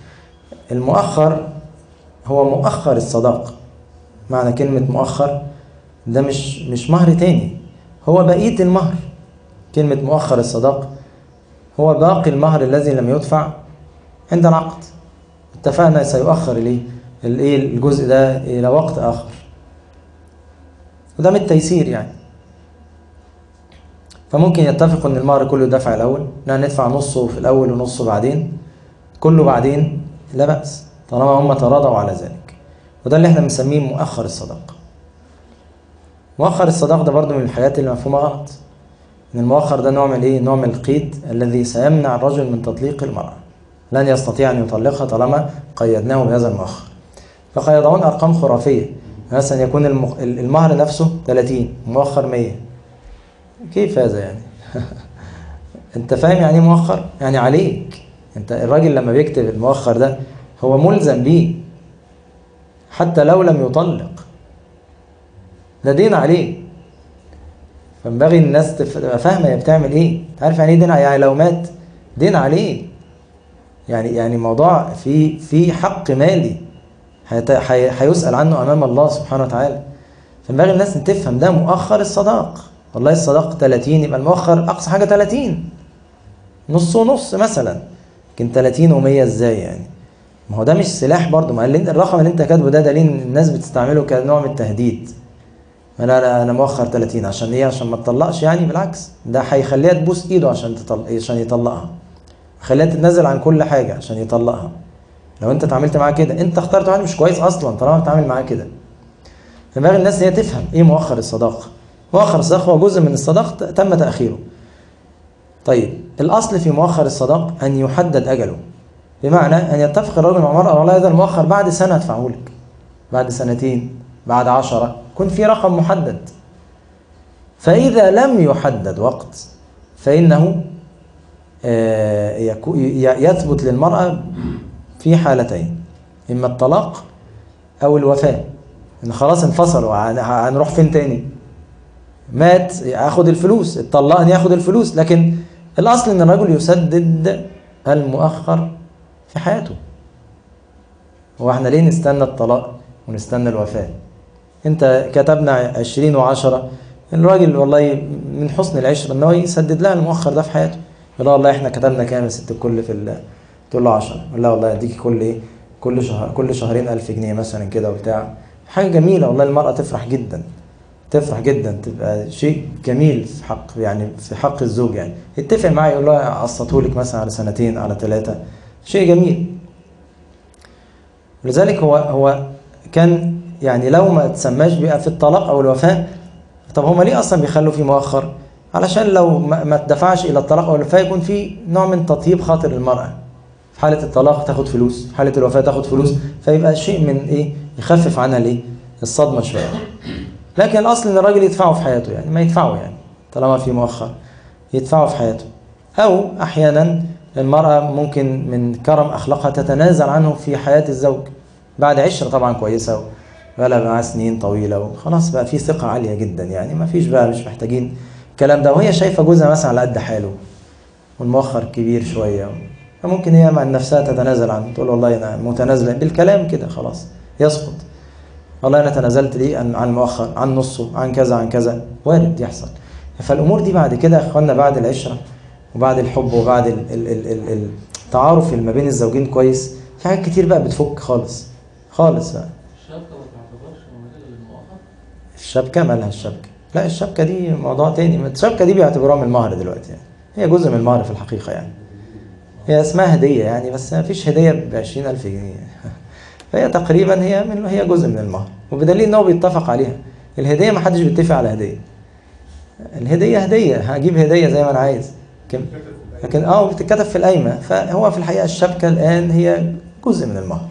المؤخر هو مؤخر الصداق معنى كلمة مؤخر ده مش مش مهر تاني هو بقية المهر كلمة مؤخر الصداق هو باقي المهر الذي لم يدفع عند العقد اتفقنا سيؤخر ليه الايه الجزء ده الى وقت اخر وده من التيسير يعني فممكن يتفقوا ان المهر كله دفع الاول ان ندفع نصه في الاول ونصه بعدين كله بعدين لا باس طالما هم تراضوا على ذلك وده اللي احنا بنسميه مؤخر الصداق مؤخر الصداق ده برضو من الحاجات اللي مفهومه غلط ان المؤخر ده نوع من ايه نوع من القيد الذي سيمنع الرجل من تطليق المرأة لن يستطيع ان يطلقها طالما قيدناه بهذا المؤخر فقيضون ارقام خرافيه مثلا يكون المهر نفسه 30 مؤخر 100 كيف هذا يعني انت فاهم يعني ايه مؤخر يعني عليك انت الراجل لما بيكتب المؤخر ده هو ملزم بيه حتى لو لم يطلق ده دين عليه فينبغي الناس تبقى فاهمه هي بتعمل ايه انت عارف يعني ايه دين يعني لو مات دين عليه يعني يعني موضوع في في حق مالي هيسأل عنه امام الله سبحانه وتعالى فينبغي الناس ان تفهم ده مؤخر الصداق والله الصداق 30 يبقى المؤخر اقصى حاجه 30 نص ونص مثلا لكن 30 و100 ازاي يعني ما هو ده مش سلاح برضه ما الرقم اللي انت كاتبه ده دليل الناس بتستعمله كنوع من التهديد لا لا انا مؤخر 30 عشان ايه عشان ما تطلقش يعني بالعكس ده هيخليها تبوس ايده عشان تطلق عشان يطلقها خليها تتنازل عن كل حاجه عشان يطلقها لو انت اتعاملت معاه كده انت اخترت واحد مش كويس اصلا طالما بتتعامل معاه كده فينبغي الناس هي تفهم ايه مؤخر الصداقه مؤخر الصداقه هو جزء من الصداقه تم تاخيره طيب الاصل في مؤخر الصداق ان يحدد اجله بمعنى ان يتفق الرجل مع المراه والله هذا المؤخر بعد سنه ادفعه لك بعد سنتين بعد عشرة يكون في رقم محدد فإذا لم يحدد وقت فإنه يثبت للمرأة في حالتين إما الطلاق أو الوفاة إن خلاص انفصلوا هنروح فين تاني مات ياخد الفلوس اتطلقني ياخد الفلوس لكن الأصل إن الرجل يسدد المؤخر في حياته هو احنا ليه نستنى الطلاق ونستنى الوفاة انت كتبنا عشرين وعشرة الراجل والله من حسن العشرة ان هو يسدد لها المؤخر ده في حياته يقول والله احنا كتبنا كام يا ست الكل في تقول له 10 لا والله اديكي كل ايه كل شهر كل شهرين 1000 جنيه مثلا كده وبتاع حاجه جميله والله المراه تفرح جدا تفرح جدا تبقى شيء جميل في حق يعني في حق الزوج يعني يتفق معاه يقول له قسطه لك مثلا على سنتين على ثلاثه شيء جميل لذلك هو هو كان يعني لو ما تسماش بقى في الطلاق او الوفاه طب هما ليه اصلا بيخلوا فيه مؤخر علشان لو ما تدفعش الى الطلاق او الوفاه يكون في نوع من تطيب خاطر المراه في حاله الطلاق تاخد فلوس في حاله الوفاه تاخد فلوس فيبقى شيء من ايه يخفف عنها الايه الصدمه شويه لكن الاصل ان الراجل يدفعه في حياته يعني ما يدفعه يعني طالما في مؤخر يدفعه في حياته او احيانا المراه ممكن من كرم اخلاقها تتنازل عنه في حياه الزوج بعد عشره طبعا كويسه بقى معاه سنين طويله وخلاص بقى في ثقه عاليه جدا يعني ما فيش بقى مش محتاجين الكلام ده وهي شايفه جوزها مثلا على قد حاله والمؤخر كبير شويه فممكن هي مع نفسها تتنازل عنه تقول والله انا متنازله بالكلام كده خلاص يسقط والله انا تنازلت ليه عن عن المؤخر عن نصه عن كذا عن كذا وارد يحصل فالامور دي بعد كده يا اخوانا بعد العشره وبعد الحب وبعد ال ال ال ال التعارف اللي ما بين الزوجين كويس في حاجات كتير بقى بتفك خالص خالص بقى
الشبكة ما تعتبرش مماثلة للمؤخر
الشبكه مالها الشبكه لا الشبكه دي موضوع تاني الشبكه دي بيعتبروها من المهر دلوقتي يعني هي جزء من المهر في الحقيقه يعني هي اسمها هديه يعني بس ما فيش هديه ب 20000 جنيه فهي تقريبا هي من هي جزء من المهر وبدليل ان هو بيتفق عليها الهديه ما حدش بيتفق على هديه الهديه هديه هجيب هديه زي ما انا عايز لكن لكن اه بتتكتب في القايمه فهو في الحقيقه الشبكه الان هي جزء من المهر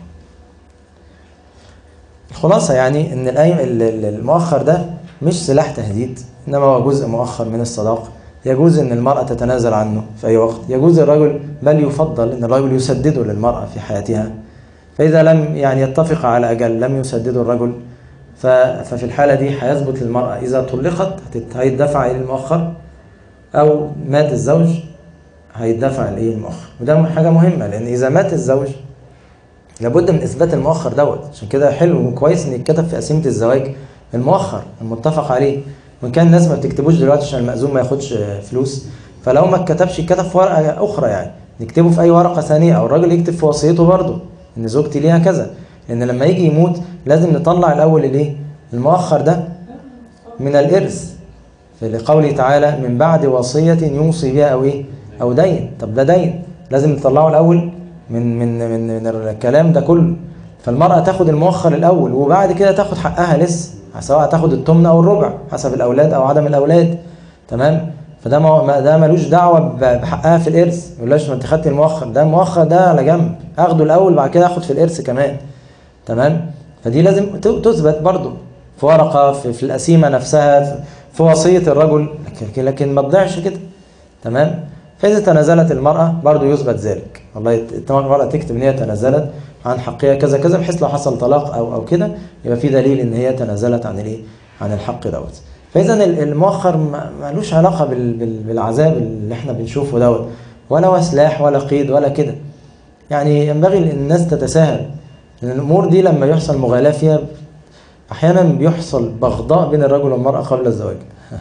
الخلاصة يعني ان القايم المؤخر ده مش سلاح تهديد انما هو جزء مؤخر من الصداق يجوز ان المرأة تتنازل عنه في اي وقت يجوز الرجل بل يفضل ان الرجل يسدده للمرأة في حياتها فاذا لم يعني يتفق على اجل لم يسدده الرجل ففي الحالة دي هيثبت للمرأة اذا طلقت هيدفع الى المؤخر او مات الزوج هيدفع الايه المؤخر وده حاجة مهمة لان اذا مات الزوج لابد من اثبات المؤخر دوت عشان كده حلو وكويس ان يتكتب في قسيمه الزواج المؤخر المتفق عليه وان كان الناس ما بتكتبوش دلوقتي عشان المأذون ما ياخدش آه، فلوس فلو ما اتكتبش يتكتب في ورقه اخرى يعني نكتبه في اي ورقه ثانيه او الراجل يكتب في وصيته برضه ان زوجتي ليها كذا لان لما يجي يموت لازم نطلع الاول الايه المؤخر ده من الارث فلقوله تعالى من بعد وصيه يوصي بها او ايه او دين طب ده دين لازم نطلعه الاول من من من من الكلام ده كله فالمرأة تاخد المؤخر الأول وبعد كده تاخد حقها لسه سواء تاخد التمن أو الربع حسب الأولاد أو عدم الأولاد تمام فده ما ما- ده ملوش دعوة ب- بحقها في الإرث ما يقولهاش ما أنت خدت المؤخر ده المؤخر ده على جنب أخده الأول بعد كده أخد في الإرث كمان تمام فدي لازم ت- تثبت برضو في ورقة في, في القسيمة نفسها في, في وصية الرجل لكن, لكن ما تضيعش كده تمام فإذا تنازلت المرأة برضو يثبت ذلك والله يت- المرأة تكتب إن هي تنازلت عن حقها كذا كذا بحيث لو حصل طلاق أو أو كده يبقى في دليل إن هي تنازلت عن الإيه؟ عن الحق دوت فإذا ال- المؤخر ما- ملوش علاقة بال- بال- بالعذاب اللي إحنا بنشوفه دوت ولا هو سلاح ولا قيد ولا كده يعني ينبغي الناس تتساهل لأن الأمور دي لما يحصل مغالاة فيها أحيانا بيحصل بغضاء بين الرجل والمرأة قبل الزواج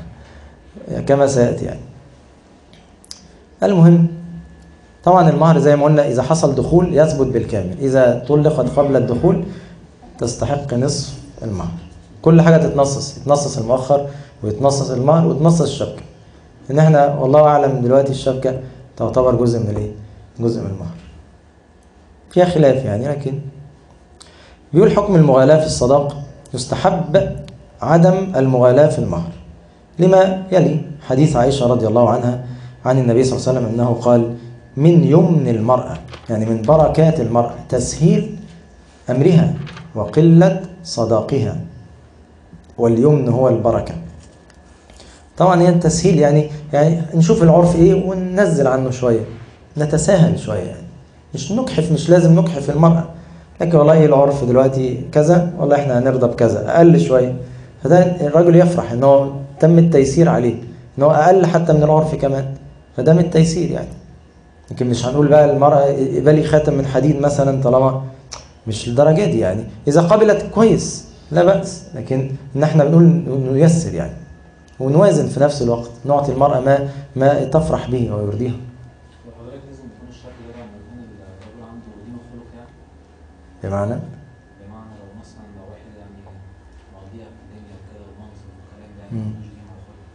كما سيأتي يعني المهم طبعا المهر زي ما قلنا إذا حصل دخول يثبت بالكامل إذا طلقت قبل الدخول تستحق نصف المهر كل حاجة تتنصص يتنصص المؤخر ويتنصص المهر ويتنصص الشبكة إن إحنا والله أعلم دلوقتي الشبكة تعتبر جزء من الإيه؟ جزء من المهر فيها خلاف يعني لكن بيقول حكم المغالاة في الصداق يستحب عدم المغالاة في المهر لما يلي حديث عائشة رضي الله عنها عن النبي صلى الله عليه وسلم أنه قال من يمن المرأة يعني من بركات المرأة تسهيل أمرها وقلة صداقها واليمن هو البركة طبعا هي التسهيل يعني يعني نشوف العرف ايه وننزل عنه شوية نتساهل شوية يعني مش نكحف مش لازم نكحف المرأة لكن والله ايه العرف دلوقتي كذا والله احنا هنرضى بكذا اقل شوية فده الراجل يفرح ان هو تم التيسير عليه ان هو اقل حتى من العرف كمان فده من التيسير يعني لكن مش هنقول بقى المرأة قبلي خاتم من حديد مثلا طالما مش الدرجة دي يعني إذا قبلت كويس لا بأس لكن إن إحنا بنقول نيسر يعني ونوازن في نفس الوقت نعطي المرأة ما ما تفرح به ويرضيها
وحضرتك لازم يكون الشرط ده لما يكون الرجل عنده دين وخلق يعني
بمعنى
بمعنى لو مثلا لو واحد يعني مقضيها في الدنيا وكده ومنصب والكلام ده
مم.
يعني مش دين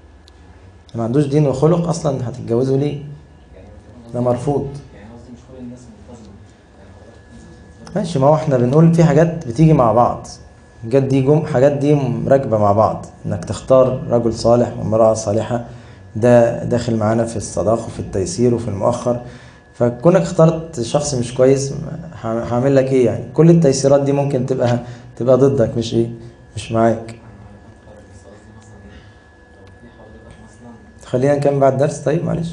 وخلق
ما عندوش دين وخلق أصلا هتتجوزوا ليه؟
يعني مثلاً
ده
قصدي-
مرفوض
يعني قصدي مش كل الناس ملتزمة يعني حضرتك تنزل
ماشي ما هو احنا بنقول في حاجات بتيجي مع بعض حاجات دي جم حاجات دي راكبه مع بعض انك تختار رجل صالح وامراه صالحه ده داخل معانا في الصداقه وفي التيسير وفي المؤخر فكونك اخترت شخص مش كويس ه- هعمل لك ايه يعني كل التيسيرات دي ممكن تبقى تبقى ضدك مش ايه مش معاك
انا هتخرج بس قصدي مثلا ايه لو في حضرتك مثلا
خلينا نكمل بعد الدرس طيب معلش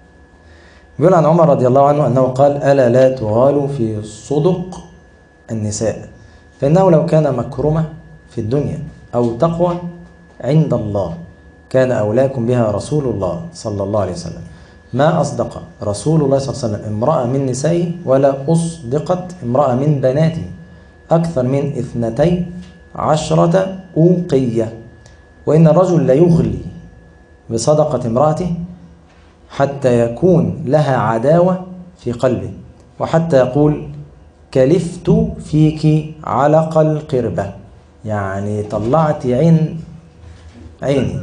بيقول عن عمر رضي الله عنه أنه قال ألا لا تغالوا في صدق النساء فإنه لو كان مكرمة في الدنيا أو تقوى عند الله كان أولاكم بها رسول الله صلى الله عليه وسلم ما أصدق رسول الله صلى الله عليه وسلم امرأة من نسائه ولا أصدقت امرأة من بناته أكثر من اثنتي عشرة أوقية وإن الرجل ليغلي بصدقة امرأته حتى يكون لها عداوة في قلبه وحتى يقول كلفت فيك علق القربة يعني طلعت عين عيني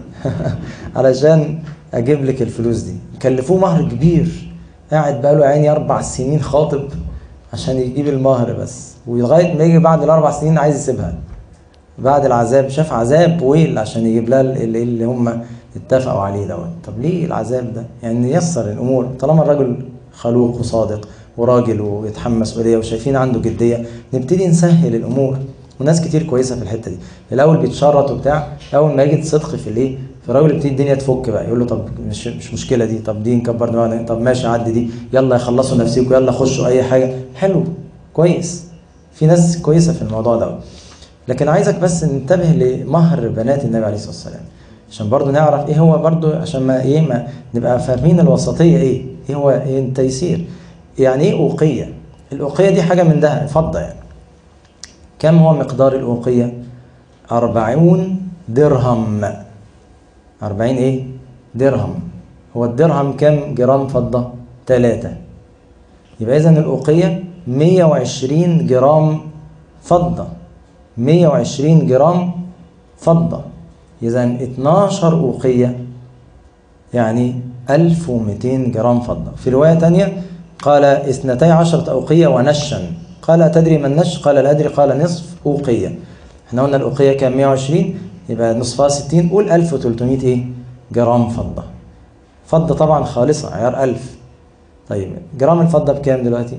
علشان اجيب لك الفلوس دي كلفوه مهر كبير قاعد بقاله عيني اربع سنين خاطب عشان يجيب المهر بس ولغايه ما يجي بعد الاربع سنين عايز يسيبها بعد العذاب شاف عذاب ويل عشان يجيب لها اللي, اللي هم اتفقوا عليه دوت طب ليه العذاب ده يعني ييسر الامور طالما الراجل خلوق وصادق وراجل ويتحمل مسؤوليه وشايفين عنده جديه نبتدي نسهل الامور وناس كتير كويسه في الحته دي الاول بيتشرط وبتاع اول ما يجي صدق في الايه في الراجل يبتدي الدنيا تفك بقى يقول له طب مش مش مشكله دي طب دي نكبر دماغنا طب ماشي عدي دي يلا يخلصوا نفسيكم يلا خشوا اي حاجه حلو كويس في ناس كويسه في الموضوع ده لكن عايزك بس ننتبه لمهر بنات النبي عليه الصلاه والسلام عشان برضو نعرف ايه هو برضو عشان ما ايه ما نبقى فاهمين الوسطيه ايه ايه هو ايه التيسير يعني ايه اوقيه الأوقية دي حاجة من ده فضة يعني كم هو مقدار الأوقية أربعون درهم أربعين إيه درهم هو الدرهم كم جرام فضة تلاتة يبقى إذن الأوقية مية وعشرين جرام فضة مية وعشرين جرام فضة إذن اتناشر أوقية يعني ألف ومئتين جرام فضة في رواية تانية قال اثنتي عشرة أوقية ونشا قال أتدري ما النش قال لا أدري قال نصف أوقية احنا قلنا الأوقية كام 120 يبقى نصفها 60 قول 1300 إيه جرام فضة فضة طبعا خالصة عيار 1000 طيب جرام الفضة بكام دلوقتي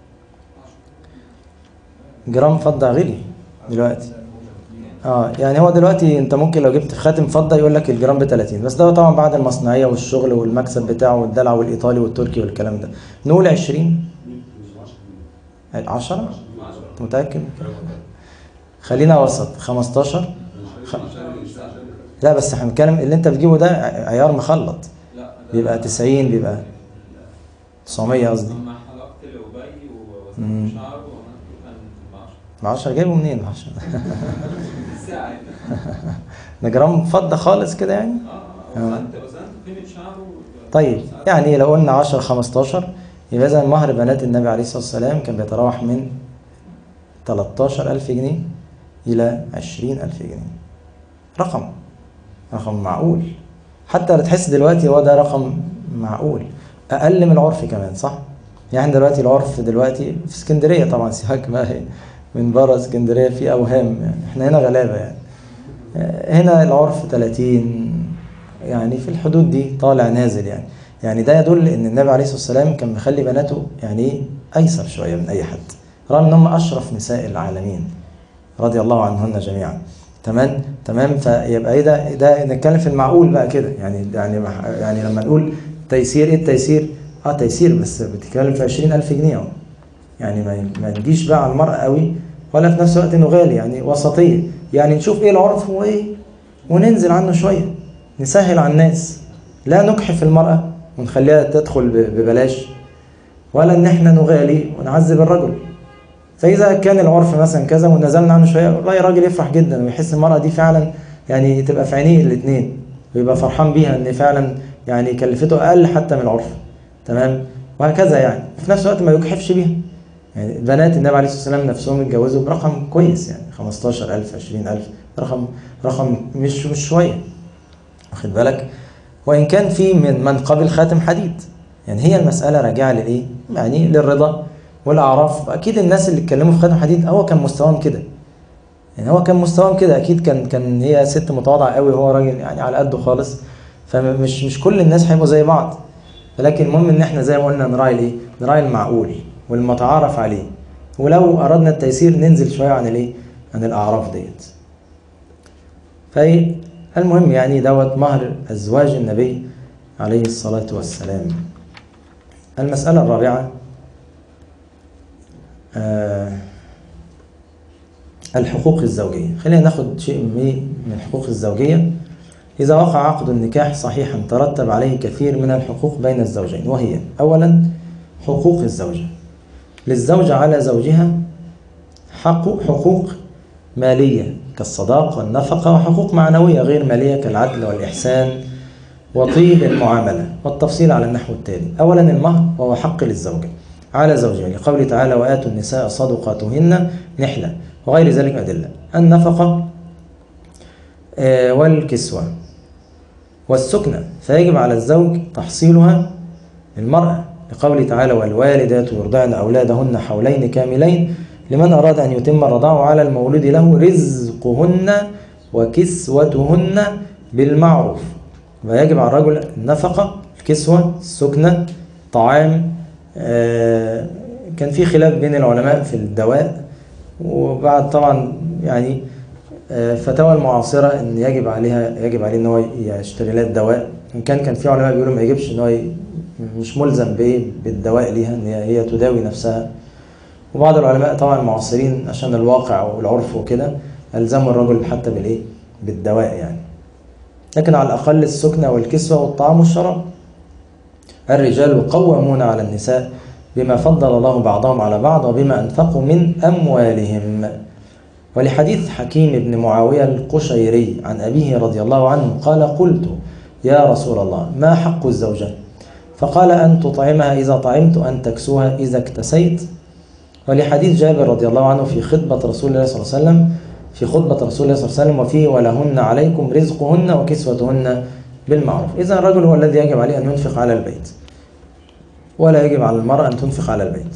جرام فضة غلي دلوقتي اه يعني هو دلوقتي انت ممكن لو جبت خاتم فضه يقول لك الجرام ب 30 بس ده طبعا بعد المصنعيه والشغل والمكسب بتاعه والدلع والايطالي والتركي والكلام ده نقول 20 10 انت متاكد خلينا وسط 15 خ... لا بس احنا بنتكلم اللي انت بتجيبه ده عيار مخلط
لا ده
بيبقى 90 بيبقى 900 قصدي
لما حلقت الأوباي
مم.
ووزنت شعره وعملت كان ب 10
ب 10 جايبه منين ب 10
الساعة
ده جرام فضه خالص كده يعني
اه اه وزنت وزنت قيمة شعره
طيب يعني لو قلنا 10 15 يبقى اذا مهر بنات النبي عليه الصلاه والسلام كان بيتراوح من 13000 جنيه الى 20000 جنيه رقم رقم معقول حتى لو تحس دلوقتي هو ده رقم معقول اقل من العرف كمان صح يعني دلوقتي العرف دلوقتي في اسكندريه طبعا سيبك ما هي من بره اسكندريه في اوهام يعني احنا هنا غلابه يعني هنا العرف 30 يعني في الحدود دي طالع نازل يعني يعني ده يدل ان النبي عليه الصلاه والسلام كان مخلي بناته يعني ايه ايسر شويه من اي حد رغم ان هم اشرف نساء العالمين رضي الله عنهن جميعا تمام تمام فيبقى ايه ده ده نتكلم في المعقول بقى كده يعني يعني مح- يعني لما نقول تيسير ايه التيسير اه تيسير بس بتتكلم في 20000 جنيه اهو يعني ما ما نجيش بقى على المرأة قوي ولا في نفس الوقت انه غالي يعني وسطية يعني نشوف ايه العرف وايه وننزل عنه شوية نسهل على الناس لا نجحف المرأة ونخليها تدخل ب- ببلاش ولا ان احنا نغالي ونعذب الرجل فاذا كان العرف مثلا كذا ونزلنا عنه شويه والله الراجل يفرح جدا ويحس المراه دي فعلا يعني تبقى في عينيه الاثنين ويبقى فرحان بيها ان فعلا يعني كلفته اقل حتى من العرف تمام وهكذا يعني في نفس الوقت ما يجحفش بيها يعني بنات النبي عليه الصلاه والسلام نفسهم اتجوزوا برقم كويس يعني 15000 20000 رقم رقم مش مش شويه واخد بالك وان كان في من من قبل خاتم حديد يعني هي المساله راجعه للايه يعني للرضا والاعراف اكيد الناس اللي اتكلموا في خاتم حديد هو كان مستواهم كده يعني هو كان مستواهم كده اكيد كان كان هي ست متواضعه قوي وهو راجل يعني على قده خالص فمش مش كل الناس هيبقوا زي بعض ولكن المهم ان احنا زي ما قلنا نراعي الايه نراعي المعقول والمتعارف عليه ولو اردنا التيسير ننزل شويه عن الايه عن الاعراف ديت فايه المهم يعني دوت مهر ازواج النبي عليه الصلاه والسلام المساله الرابعه آه الحقوق الزوجية خلينا ناخد شيء من من الحقوق الزوجية إذا وقع عقد النكاح صحيحا ترتب عليه كثير من الحقوق بين الزوجين وهي أولا حقوق الزوجة للزوجة على زوجها حق حقوق مالية كالصداق والنفقة وحقوق معنوية غير مالية كالعدل والإحسان وطيب المعاملة والتفصيل على النحو التالي أولا المهر وهو حق للزوجة على زوجها لقوله تعالى وآتوا النساء صدقاتهن نحلة وغير ذلك أدلة النفقة آه، والكسوة والسكنة فيجب على الزوج تحصيلها المرأة لقوله تعالى والوالدات يرضعن أولادهن حولين كاملين لمن أراد أن يتم الرضاعة على المولود له رزقهن وكسوتهن بالمعروف ويجب على الرجل النفقة الكسوة السكنة طعام آه، كان في خلاف بين العلماء في الدواء وبعد طبعا يعني آه، فتاوى المعاصرة ان يجب عليها يجب عليه ان هو يشتري لها الدواء ان كان كان في علماء بيقولوا ما يجبش ان هو ي- مش ملزم بايه بالدواء ليها ان هي هي تداوي نفسها وبعض العلماء طبعا المعاصرين عشان الواقع والعرف وكده الزموا الرجل حتى بالايه بالدواء يعني لكن على الاقل السكنه والكسوه والطعام والشراب الرجال قوامون على النساء بما فضل الله بعضهم على بعض وبما أنفقوا من أموالهم ولحديث حكيم بن معاوية القشيري عن أبيه رضي الله عنه قال قلت يا رسول الله ما حق الزوجة فقال أن تطعمها إذا طعمت أن تكسوها إذا اكتسيت ولحديث جابر رضي الله عنه في خطبة رسول الله صلى الله عليه وسلم في خطبة رسول الله صلى الله عليه وسلم وفيه ولهن عليكم رزقهن وكسوتهن بالمعروف إذا الرجل هو الذي يجب عليه أن ينفق على البيت ولا يجب على المرأة أن تنفق على البيت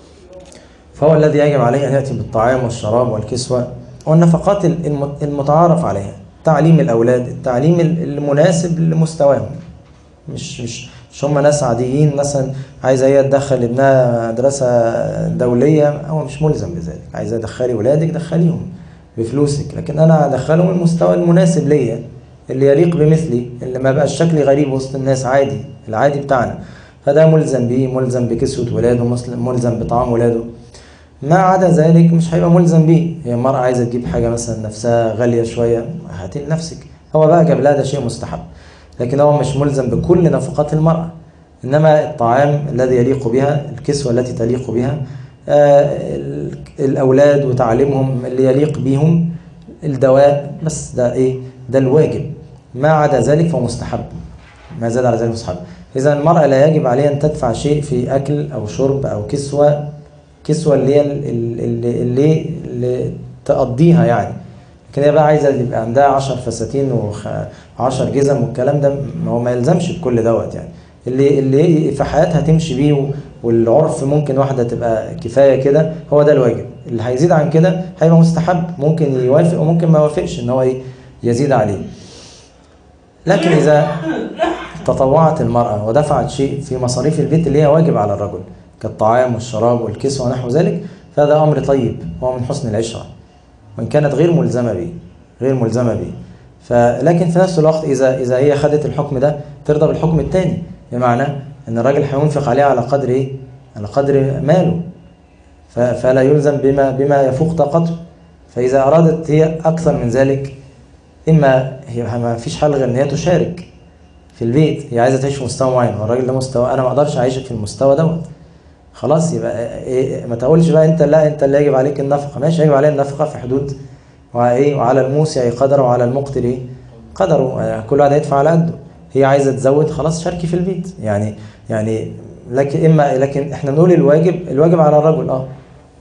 فهو الذي يجب عليه أن يأتي بالطعام والشراب والكسوة والنفقات الم- المتعارف عليها تعليم الأولاد التعليم المناسب لمستواهم مش مش مش هم ناس عاديين مثلا عايزه هي تدخل ابنها مدرسه دوليه هو مش ملزم بذلك عايزه تدخلي ولادك دخليهم بفلوسك لكن انا هدخلهم المستوى المناسب ليا اللي يليق بمثلي اللي ما بقاش شكلي غريب وسط الناس عادي العادي بتاعنا فده ملزم بيه ملزم بكسوة ولاده مسلم- ملزم بطعام ولاده ما عدا ذلك مش هيبقى ملزم بيه هي المرأة عايزة تجيب حاجة مثلا نفسها غالية شوية هاتي لنفسك هو بقى جاب لها ده شيء مستحب لكن هو مش ملزم بكل نفقات المرأة إنما الطعام الذي يليق بها الكسوة التي تليق بها آه، ال- الأولاد وتعليمهم اللي يليق بهم الدواء بس ده إيه ده الواجب ما عدا ذلك فهو مستحب ما زاد على ذلك مستحب إذا المرأة لا يجب عليها أن تدفع شيء في أكل أو شرب أو كسوة كسوة اللي هي ال- ال- اللي, اللي, اللي تقضيها يعني لكن هي بقى عايزة يبقى عندها 10 فساتين و10 جزم والكلام ده ما هو ما يلزمش بكل دوت يعني اللي اللي في حياتها تمشي بيه و- والعرف ممكن واحدة تبقى كفاية كده هو ده الواجب اللي هيزيد عن كده هيبقى مستحب ممكن يوافق وممكن ما يوافقش ان هو ايه يزيد عليه لكن إذا تطوعت المرأة ودفعت شيء في مصاريف البيت اللي هي واجب على الرجل كالطعام والشراب والكسوة ونحو ذلك فهذا أمر طيب هو من حسن العشرة وإن كانت غير ملزمة به غير ملزمة به فلكن في نفس الوقت إذا إذا هي خدت الحكم ده ترضى بالحكم الثاني بمعنى إن الراجل هينفق عليها على قدر إيه؟ على قدر ماله ف- فلا يلزم بما بما يفوق طاقته فإذا أرادت هي أكثر من ذلك إما هي ما فيش حل غير إن هي تشارك في البيت هي عايزة تعيش في مستوى معين والراجل ده مستوى أنا ما أقدرش أعيشك في المستوى دوت خلاص يبقى إيه ما تقولش بقى أنت لا أنت اللي يجب عليك النفقة ماشي يجب عليه النفقة في حدود وإيه وعلى الموسع قدره وعلى المقتر إيه قدره يعني كل واحد هيدفع على قده هي عايزة تزود خلاص شاركي في البيت يعني يعني لكن إما لكن إحنا بنقول الواجب الواجب على الرجل أه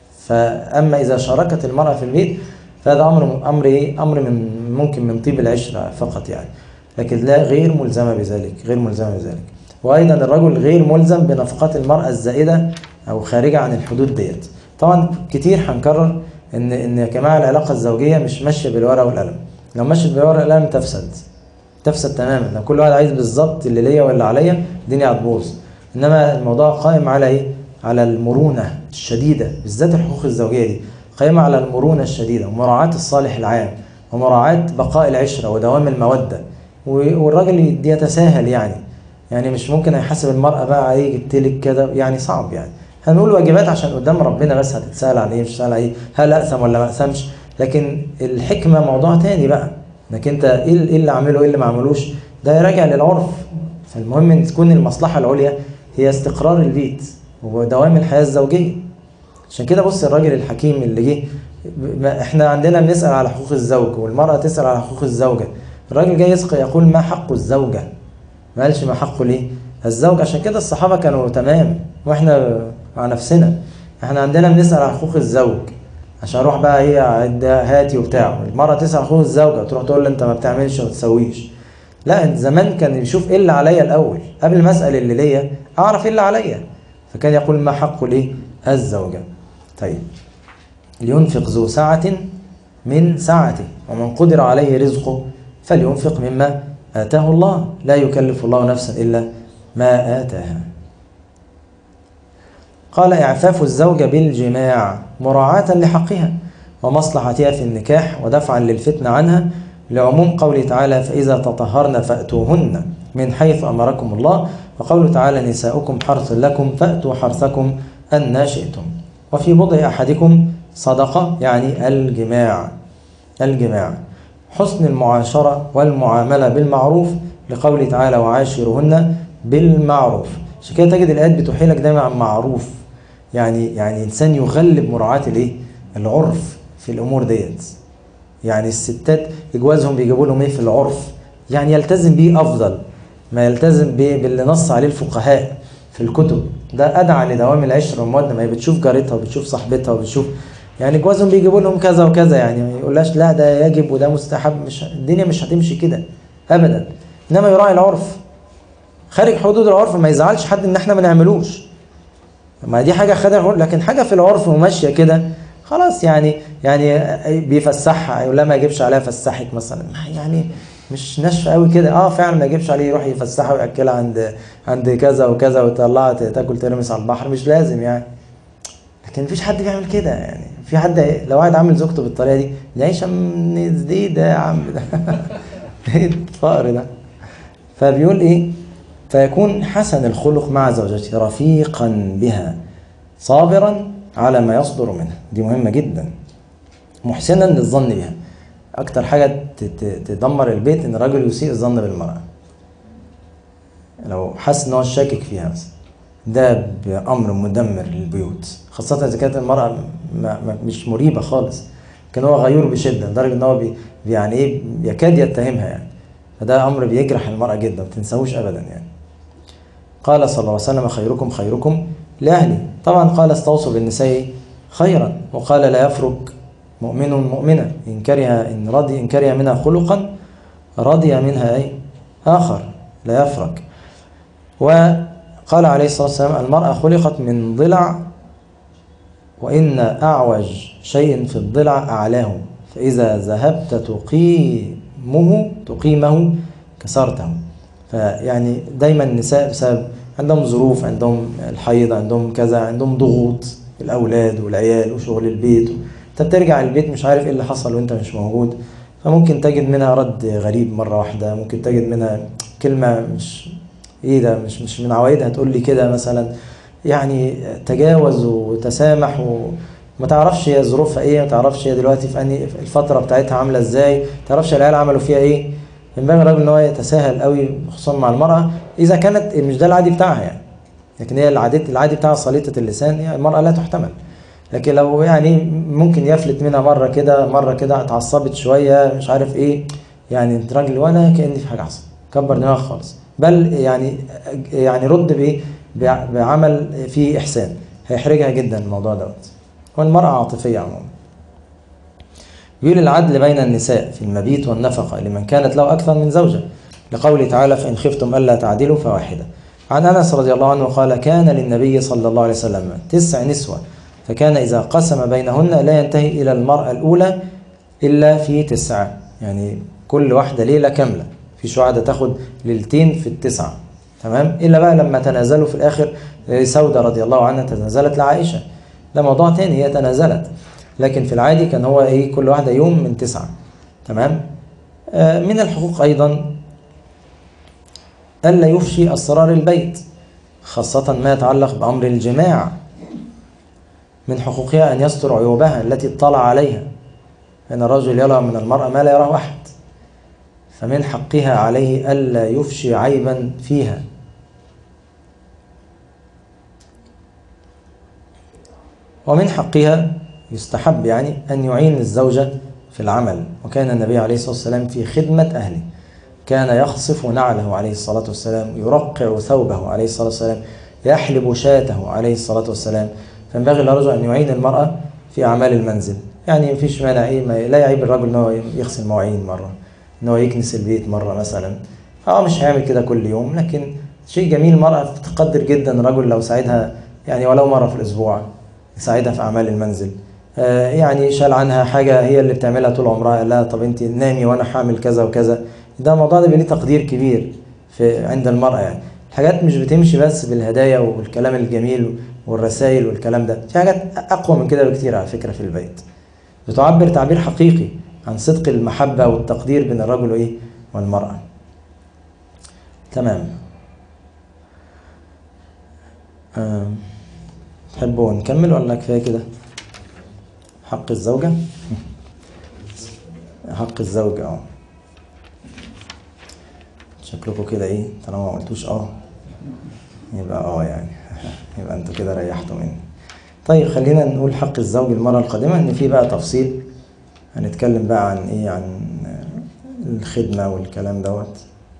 فأما إذا شاركت المرأة في البيت فهذا أمر أمر إيه؟ أمر من ممكن من طيب العشرة فقط يعني لكن لا غير ملزمة بذلك غير ملزمة بذلك وأيضا الرجل غير ملزم بنفقات المرأة الزائدة أو خارجة عن الحدود ديت طبعا كتير هنكرر إن إن يا جماعة العلاقة الزوجية مش ماشية بالورقة والقلم لو مشيت بالورقة والقلم تفسد تفسد تماما لو كل واحد عايز بالظبط اللي ليا واللي عليا الدنيا هتبوظ انما الموضوع قائم على ايه على المرونه الشديده بالذات الحقوق الزوجيه دي قائمه على المرونه الشديده ومراعاه الصالح العام ومراعاه بقاء العشره ودوام الموده و- والراجل يتساهل يعني يعني مش ممكن هيحاسب المراه بقى ايه جبت لك كده يعني صعب يعني هنقول واجبات عشان قدام ربنا بس هتتسال عن ايه مش هتتسال عن ايه هل اقسم ولا ما اقسمش لكن الحكمه موضوع تاني بقى انك انت ايه ال- إيه اللي عامله ايه اللي ما عملوش ده راجع للعرف فالمهم ان تكون المصلحه العليا هي استقرار البيت ودوام الحياه الزوجيه عشان كده بص الراجل الحكيم اللي جه ما- احنا عندنا بنسال على حقوق الزوج والمراه تسال على حقوق الزوجه الراجل جاي يسقي يقول ما حق الزوجه ما قالش ما حقه ليه الزوج عشان كده الصحابه كانوا تمام واحنا مع نفسنا احنا عندنا بنسال على حقوق الزوج عشان اروح بقى هي عد- هاتي وبتاع المرأة تسأل حقوق الزوجة تروح تقول له انت ما بتعملش وما تسويش لا زمان كان يشوف ايه اللي عليا الاول قبل ما اسال اللي ليا اعرف ايه اللي عليا فكان يقول ما حق ليه الزوجة طيب لينفق ذو سعة من سعته ومن قدر عليه رزقه فلينفق مما آتاه الله لا يكلف الله نفسا إلا ما آتاها قال إعفاف الزوجة بالجماع مراعاة لحقها ومصلحتها في النكاح ودفعا للفتنة عنها لعموم قوله تعالى فإذا تطهرن فأتوهن من حيث أمركم الله وقوله تعالى نساؤكم حرث لكم فأتوا حرثكم أن شئتم وفي بضع أحدكم صدقة يعني الجماع الجماع حسن المعاشرة والمعاملة بالمعروف لقوله تعالى وعاشرهن بالمعروف عشان كده تجد الايات بتوحي لك دايما عن معروف يعني يعني انسان يغلب مراعاه الايه العرف في الامور ديت يعني الستات جوازهم بيجيبوا لهم ايه في العرف يعني يلتزم بيه افضل ما يلتزم بيه باللي نص عليه الفقهاء في الكتب ده ادعى لدوام العشره والموده ما هي بتشوف جارتها وبتشوف صاحبتها وبتشوف يعني جوازهم بيجيبوا لهم كذا وكذا يعني ما يقولهاش لا ده يجب وده مستحب مش الدنيا مش هتمشي كده ابدا انما يراعي العرف خارج حدود العرف ما يزعلش حد ان احنا ما نعملوش ما دي حاجه خارج لكن حاجه في العرف وماشيه كده خلاص يعني يعني بيفسحها يقول لها ما يجيبش عليها فسحك مثلا يعني مش ناشفه قوي كده اه فعلا ما يجيبش عليه يروح يفسحها وياكلها عند عند كذا وكذا ويطلعها تاكل ترمس على البحر مش لازم يعني لكن مفيش حد بيعمل كده يعني في حد لو واحد عامل زوجته بالطريقه دي دي عيشه من دي ده يا عم ده ايه الفقر ده فبيقول ايه فيكون حسن الخلق مع زوجته رفيقا بها صابرا على ما يصدر منها دي مهمة جدا محسنا للظن بها أكتر حاجة تدمر البيت إن الراجل يسيء الظن بالمرأة لو حس إن هو شاكك فيها مثلا ده بأمر مدمر للبيوت خاصة إذا كانت المرأة ما ما مش مريبة خالص كان هو غيور بشدة لدرجة إن هو بي يعني إيه يكاد يتهمها يعني فده أمر بيجرح المرأة جدا ما تنساهوش أبدا يعني قال صلى الله عليه وسلم خيركم خيركم لأهلي طبعا قال استوصوا بالنساء خيرا وقال لا يفرق مؤمن مؤمنة إن كره إن رضي إن كره منها خلقا رضي منها أي آخر لا يفرق وقال عليه الصلاة والسلام المرأة خلقت من ضلع وإن أعوج شيء في الضلع أعلاه فإذا ذهبت تقيمه تقيمه كسرته فيعني دايما النساء بسبب عندهم ظروف عندهم الحيض عندهم كذا عندهم ضغوط الاولاد والعيال وشغل البيت انت بترجع البيت مش عارف ايه اللي حصل وانت مش موجود فممكن تجد منها رد غريب مره واحده ممكن تجد منها كلمه مش ايه ده مش مش من عوايدها تقول لي كده مثلا يعني تجاوز وتسامح وما تعرفش هي ظروفها ايه ما تعرفش هي دلوقتي في انهي الفتره بتاعتها عامله ازاي ما تعرفش العيال عملوا فيها ايه ينبغي الراجل ان هو يتساهل قوي خصوصا مع المراه اذا كانت مش ده العادي بتاعها يعني لكن هي العادي العادي بتاعها صليطه اللسان يعني المراه لا تحتمل لكن لو يعني ممكن يفلت منها مره كده مره كده اتعصبت شويه مش عارف ايه يعني انت راجل ولا كان في حاجه حصل كبر دماغك خالص بل يعني يعني رد بايه بعمل فيه احسان هيحرجها جدا الموضوع دوت والمراه عاطفيه عموما بيقول العدل بين النساء في المبيت والنفقة لمن كانت له أكثر من زوجة لقوله تعالى فإن خفتم ألا تعدلوا فواحدة عن أنس رضي الله عنه قال كان للنبي صلى الله عليه وسلم تسع نسوة فكان إذا قسم بينهن لا ينتهي إلى المرأة الأولى إلا في تسعة يعني كل واحدة ليلة كاملة في شهداء تاخد ليلتين في التسعة تمام إلا بقى لما تنازلوا في الآخر سودة رضي الله عنها تنازلت لعائشة ده موضوع تاني هي تنازلت لكن في العادي كان هو ايه كل واحده يوم من تسعه تمام آه من الحقوق ايضا الا يفشي اسرار البيت خاصه ما يتعلق بامر الجماع من حقوقها ان يستر عيوبها التي اطلع عليها ان الرجل يرى من المراه ما لا يراه احد فمن حقها عليه الا يفشي عيبا فيها ومن حقها يستحب يعني أن يعين الزوجة في العمل وكان النبي عليه الصلاة والسلام في خدمة أهله كان يخصف نعله عليه الصلاة والسلام يرقع ثوبه عليه الصلاة والسلام يحلب شاته عليه الصلاة والسلام فينبغي للرجل أن يعين المرأة في أعمال المنزل يعني مفيش مانع إيه ما لا يعيب الرجل إن هو يغسل مواعين مرة إن هو يكنس البيت مرة مثلا أه مش هيعمل كده كل يوم لكن شيء جميل المرأة تقدر جدا الرجل لو ساعدها يعني ولو مرة في الأسبوع يساعدها في أعمال المنزل يعني شال عنها حاجة هي اللي بتعملها طول عمرها لا طب انت نامي وانا هعمل كذا وكذا ده الموضوع ده ليه تقدير كبير في عند المرأة يعني الحاجات مش بتمشي بس بالهدايا والكلام الجميل والرسائل والكلام ده في حاجات أقوى من كده بكتير على فكرة في البيت بتعبر تعبير حقيقي عن صدق المحبة والتقدير بين الرجل وإيه والمرأة تمام تحبوا نكمل ولا كفاية كده؟ حق الزوجة حق الزوجة اه شكلكم كده ايه طالما ما قلتوش اه يبقى اه يعني يبقى انتوا كده ريحتوا مني طيب خلينا نقول حق الزوج المرة القادمة ان في بقى تفصيل هنتكلم بقى عن ايه عن الخدمة والكلام دوت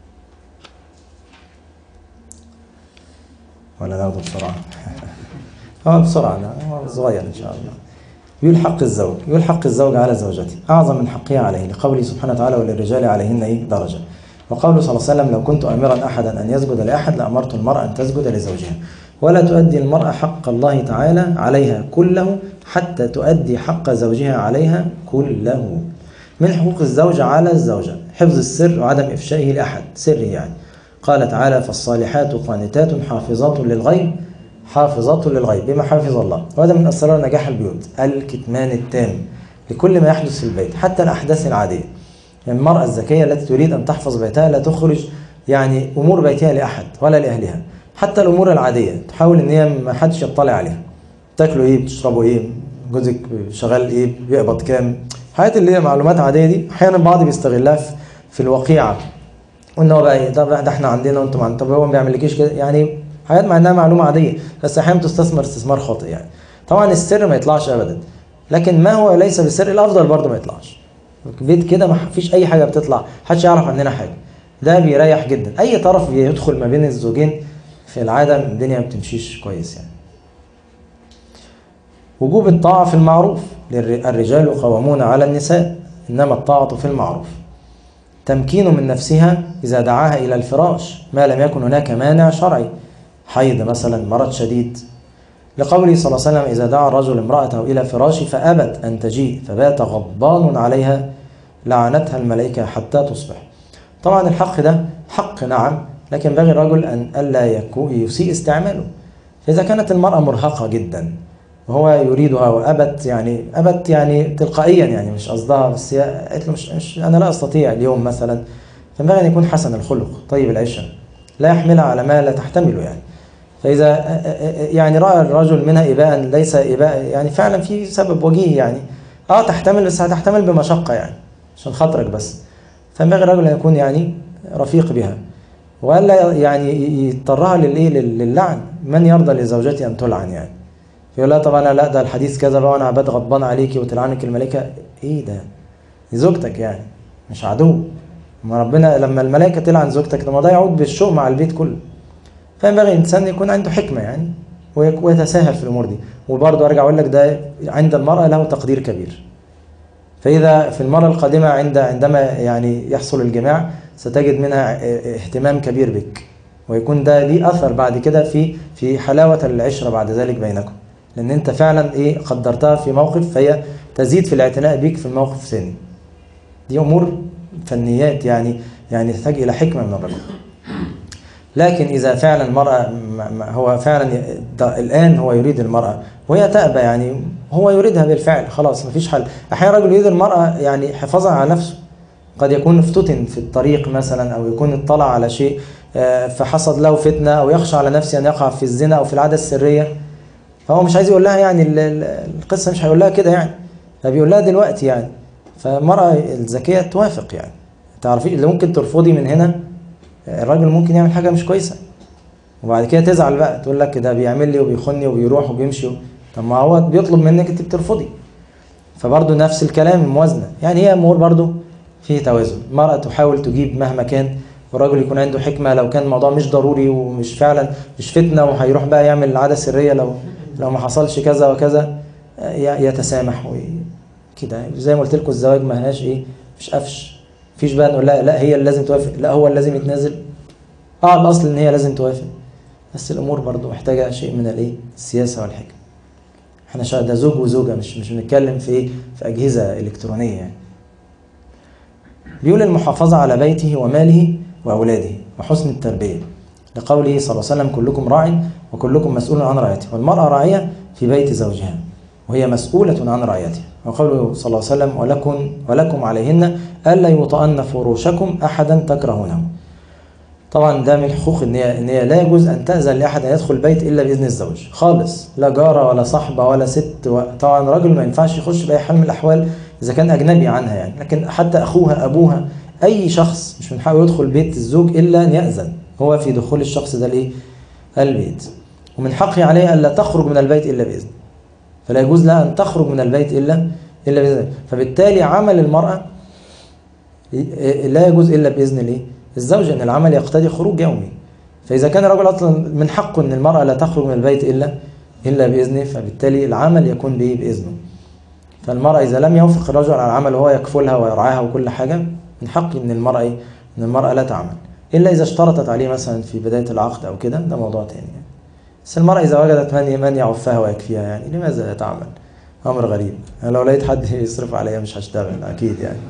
ولا ناخده بسرعة اه بسرعة لا هو صغير ان شاء الله يقول حق الزوج يقول حق الزوج على زوجته أعظم من حقها عليه لقوله سبحانه وتعالى وللرجال عليهن إيه درجة وقوله صلى الله عليه وسلم لو كنت أمرا أحدا أن يسجد لأحد لأمرت المرأة أن تسجد لزوجها ولا تؤدي المرأة حق الله تعالى عليها كله حتى تؤدي حق زوجها عليها كله من حقوق الزوج على الزوجة حفظ السر وعدم إفشائه لأحد سر يعني قال تعالى فالصالحات قانتات حافظات للغيب حافظات للغيب بما حفظ الله وهذا من أسرار نجاح البيوت الكتمان التام لكل ما يحدث في البيت حتى الأحداث العادية يعني المرأة الذكية التي تريد أن تحفظ بيتها لا تخرج يعني أمور بيتها لأحد ولا لأهلها حتى الأمور العادية تحاول إن هي ما حدش يطلع عليها تاكلوا إيه بتشربوا إيه جوزك شغال إيه بيقبض كام الحاجات اللي هي معلومات عادية دي أحيانا البعض بيستغلها في, في الوقيعة وإن هو بقى إيه ده, ده إحنا عندنا وأنتم عندكم طب هو ما بيعملكيش كده يعني حاجات مع انها معلومه عاديه بس احيانا تستثمر استثمار خاطئ يعني طبعا السر ما يطلعش ابدا لكن ما هو ليس بالسر الافضل برضه ما يطلعش بيت كده ما فيش اي حاجه بتطلع محدش يعرف عننا حاجه ده بيريح جدا اي طرف يدخل ما بين الزوجين في العاده الدنيا ما بتمشيش كويس يعني وجوب الطاعه في المعروف الرجال قوامون على النساء انما الطاعه في المعروف تمكين من نفسها اذا دعاها الى الفراش ما لم يكن هناك مانع شرعي حيض مثلا مرض شديد لقوله صلى الله عليه وسلم إذا دعا الرجل امرأته إلى فراشه فأبت أن تجيء فبات غضبان عليها لعنتها الملائكة حتى تصبح طبعا الحق ده حق نعم لكن بغي الرجل أن ألا يسيء استعماله فإذا كانت المرأة مرهقة جدا وهو يريدها وأبت يعني أبت يعني تلقائيا يعني مش قصدها بس هي قالت له مش, مش أنا لا أستطيع اليوم مثلا فينبغي أن يكون حسن الخلق طيب العشرة لا يحملها على ما لا تحتمله يعني فإذا يعني رأى الرجل منها إباء ليس إباء يعني فعلا في سبب وجيه يعني اه تحتمل بس هتحتمل بمشقة يعني عشان خاطرك بس فينبغي الرجل أن يكون يعني رفيق بها ولا يعني يضطرها للايه للعن من يرضى لزوجتي ان تلعن يعني فيقول لها طب انا لا ده الحديث كذا بقى وانا هبات غضبان عليكي وتلعنك الملائكه ايه ده دي زوجتك يعني مش عدو ما ربنا لما الملائكه تلعن زوجتك طب ما ده يعود بالشوق مع البيت كله فينبغي الانسان يكون عنده حكمه يعني ويتساهل في الامور دي وبرضه ارجع اقول لك ده عند المراه له تقدير كبير فاذا في المره القادمه عند عندما يعني يحصل الجماع ستجد منها اهتمام كبير بك ويكون ده ليه اثر بعد كده في في حلاوه العشره بعد ذلك بينكم لان انت فعلا ايه قدرتها في موقف فهي تزيد في الاعتناء بك في الموقف الثاني دي امور فنيات يعني يعني تحتاج الى حكمه من الرجل لكن اذا فعلا المراه هو فعلا الان هو يريد المراه وهي تأبى يعني هو يريدها بالفعل خلاص مفيش حل احيانا رجل يريد المراه يعني حفاظا على نفسه قد يكون افتتن في الطريق مثلا او يكون اطلع على شيء فحصل له فتنه او يخشى على نفسه ان يقع في الزنا او في العاده السريه فهو مش عايز يقول لها يعني القصه مش هيقول لها كده يعني فبيقول لها دلوقتي يعني فالمراه الذكيه توافق يعني تعرفي اللي ممكن ترفضي من هنا الراجل ممكن يعمل حاجه مش كويسه وبعد كده تزعل بقى تقول لك ده بيعمل لي وبيخوني وبيروح وبيمشي طب ما هو بيطلب منك انت بترفضي فبرضه نفس الكلام الموازنه يعني هي امور برضه فيه توازن المرأة تحاول تجيب مهما كان والراجل يكون عنده حكمة لو كان الموضوع مش ضروري ومش فعلا مش فتنة وهيروح بقى يعمل عادة سرية لو لو ما حصلش كذا وكذا يتسامح كده زي ما قلت لكم الزواج ما هناش ايه مش قفش مفيش بقى نقول لا لا هي اللي لازم توافق لا هو اللي لازم يتنازل اه الاصل ان هي لازم توافق بس الامور برضو محتاجه شيء من الايه السياسه والحكمه احنا ده زوج وزوجه مش مش بنتكلم في ايه في اجهزه الكترونيه يعني بيقول المحافظة على بيته وماله وأولاده وحسن التربية لقوله صلى الله عليه وسلم كلكم راع وكلكم مسؤول عن رعيته والمرأة راعية في بيت زوجها وهي مسؤولة عن رعيتها وقوله صلى الله عليه وسلم ولكم ولكم عليهن ألا يطأن فروشكم أحدا تكرهونه طبعا ده من حقوق ان هي ان هي لا يجوز ان تاذن لاحد ان يدخل البيت الا باذن الزوج خالص لا جاره ولا صاحبه ولا ست و... طبعا راجل ما ينفعش يخش باي حال من الاحوال اذا كان اجنبي عنها يعني لكن حتى اخوها ابوها اي شخص مش من حقه يدخل بيت الزوج الا ان ياذن هو في دخول الشخص ده لايه البيت ومن حقه عليها ألا تخرج من البيت إلا بإذن فلا يجوز لها أن تخرج من البيت إلا إلا بإذن فبالتالي عمل المرأة لا يجوز إلا بإذن الإيه؟ الزوج أن العمل يقتضي خروج يومي فإذا كان الرجل أصلا من حقه أن المرأة لا تخرج من البيت إلا إلا بإذنه فبالتالي العمل يكون به بإذنه فالمرأة إذا لم يوافق الرجل على العمل وهو يكفلها ويرعاها وكل حاجة من حقه أن المرأة إيه؟ أن المرأة لا تعمل إلا إذا اشترطت عليه مثلا في بداية العقد أو كده ده موضوع تاني يعني. بس المرأة إذا وجدت من من يعفها ويكفيها يعني لماذا لا تعمل؟ أمر غريب أنا لو لقيت حد يصرف عليا مش هشتغل أكيد يعني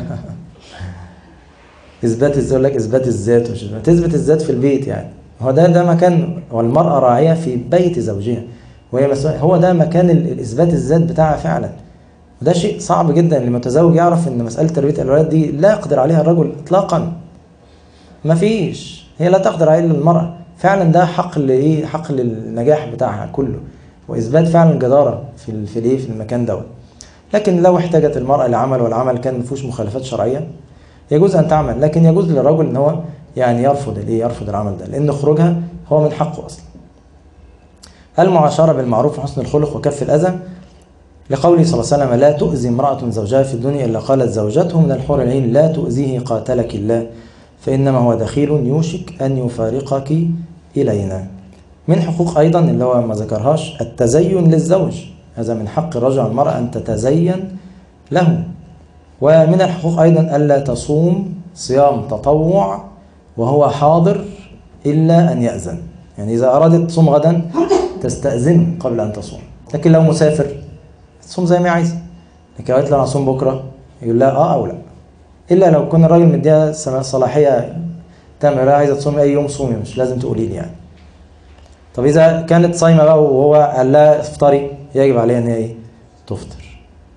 إثبات يقول لك إثبات الذات مش تثبت الذات في البيت يعني هو ده ده مكان والمرأة راعية في بيت زوجها وهي مسؤولة هو ده مكان الإثبات الذات بتاعها فعلا وده شيء صعب جدا المتزوج يعرف ان مسألة تربية الأولاد دي لا يقدر عليها الرجل إطلاقا مفيش هي لا تقدر عليه المرأة فعلا ده حق لايه حق للنجاح بتاعها كله واثبات فعلا الجداره في في الايه في المكان دوت لكن لو احتاجت المراه لعمل والعمل كان ما فيهوش مخالفات شرعيه يجوز ان تعمل لكن يجوز للرجل ان هو يعني يرفض الايه يرفض العمل ده لان خروجها هو من حقه اصلا المعاشره بالمعروف وحسن الخلق وكف الاذى لقوله صلى الله عليه وسلم لا تؤذي امرأة زوجها في الدنيا إلا قالت زوجته من الحور العين لا تؤذيه قاتلك الله فإنما هو دخيل يوشك أن يفارقك إلينا من حقوق أيضا اللي هو ما ذكرهاش التزين للزوج هذا من حق الرجل على المرأة أن تتزين له ومن الحقوق أيضا ألا تصوم صيام تطوع وهو حاضر إلا أن يأذن يعني إذا أرادت تصوم غدا تستأذن قبل أن تصوم لكن لو مسافر تصوم زي ما عايز لكن قالت له أنا أصوم بكرة يقول لها آه أو لا إلا لو كان الراجل مديها صلاحية تعمل لا عايزة تصومي أي يوم صومي مش لازم تقولي لي يعني طب إذا كانت صايمة بقى وهو قال لها افطري يجب عليها إن هي إيه؟ تفطر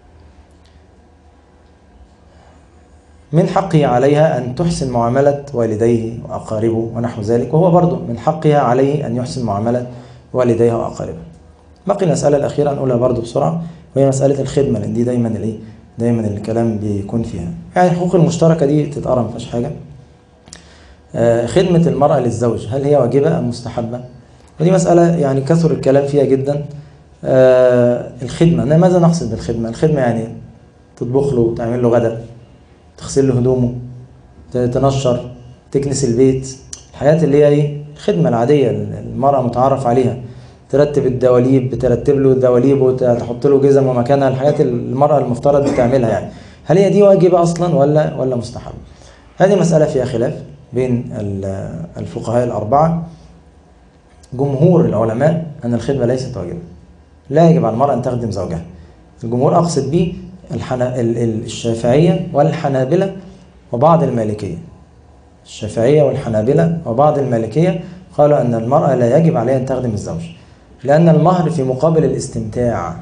من حقه عليها أن تحسن معاملة والديه وأقاربه ونحو ذلك وهو برضه من حقها عليه أن يحسن معاملة والديها وأقاربه بقي المسألة الأخيرة نقولها برضه بسرعة وهي مسألة الخدمة لأن دي دايما الإيه؟ دايما الكلام بيكون فيها يعني الحقوق المشتركة دي تتقرا ما فيهاش حاجة آه خدمة المرأة للزوج هل هي واجبة أم مستحبة؟ ودي مسألة يعني كثر الكلام فيها جدا آه الخدمة ماذا نقصد بالخدمة؟ الخدمة يعني تطبخ له تعمل له غدا تغسل له هدومه تنشر تكنس البيت الحاجات اللي هي ايه الخدمة العادية المرأة متعارف عليها ترتب الدواليب ترتب له الدواليب وتحط له جزم ومكانها الحاجات المرأة المفترض بتعملها يعني هل هي دي واجبة أصلا ولا ولا مستحبة؟ هذه مسألة فيها خلاف بين الفقهاء الأربعة جمهور العلماء أن الخدمة ليست واجبة لا يجب على المرأة أن تخدم زوجها الجمهور أقصد به الحنا... الشافعية والحنابلة وبعض المالكية الشافعية والحنابلة وبعض المالكية قالوا أن المرأة لا يجب عليها أن تخدم الزوج لأن المهر في مقابل الاستمتاع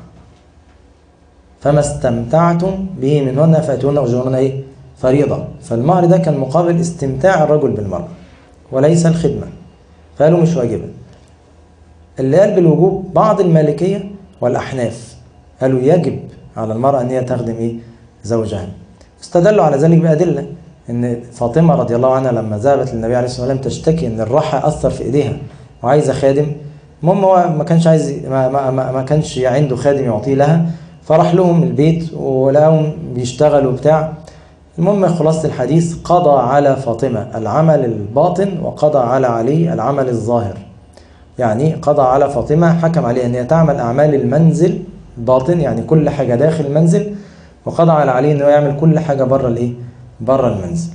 فما استمتعتم به منهن فأتون أجورهن إيه؟ فريضة فالمهر ده كان مقابل استمتاع الرجل بالمرأة وليس الخدمة فقالوا مش واجبة اللي قال بالوجوب بعض المالكية والأحناف قالوا يجب على المرأة أن هي تخدم إيه؟ زوجها استدلوا على ذلك بأدلة إن فاطمة رضي الله عنها لما ذهبت للنبي عليه الصلاة والسلام تشتكي إن الرحى أثر في إيديها وعايزة خادم المهم هو ما كانش عايز ما, ما, ما, ما كانش عنده خادم يعطيه لها فراح لهم البيت ولقاهم بيشتغلوا بتاع المهم خلاصة الحديث قضى على فاطمة العمل الباطن وقضى على علي العمل الظاهر يعني قضى على فاطمة حكم عليها أن هي تعمل أعمال المنزل باطن يعني كل حاجة داخل المنزل وقضى على علي أنه يعمل كل حاجة بره الإيه؟ بره المنزل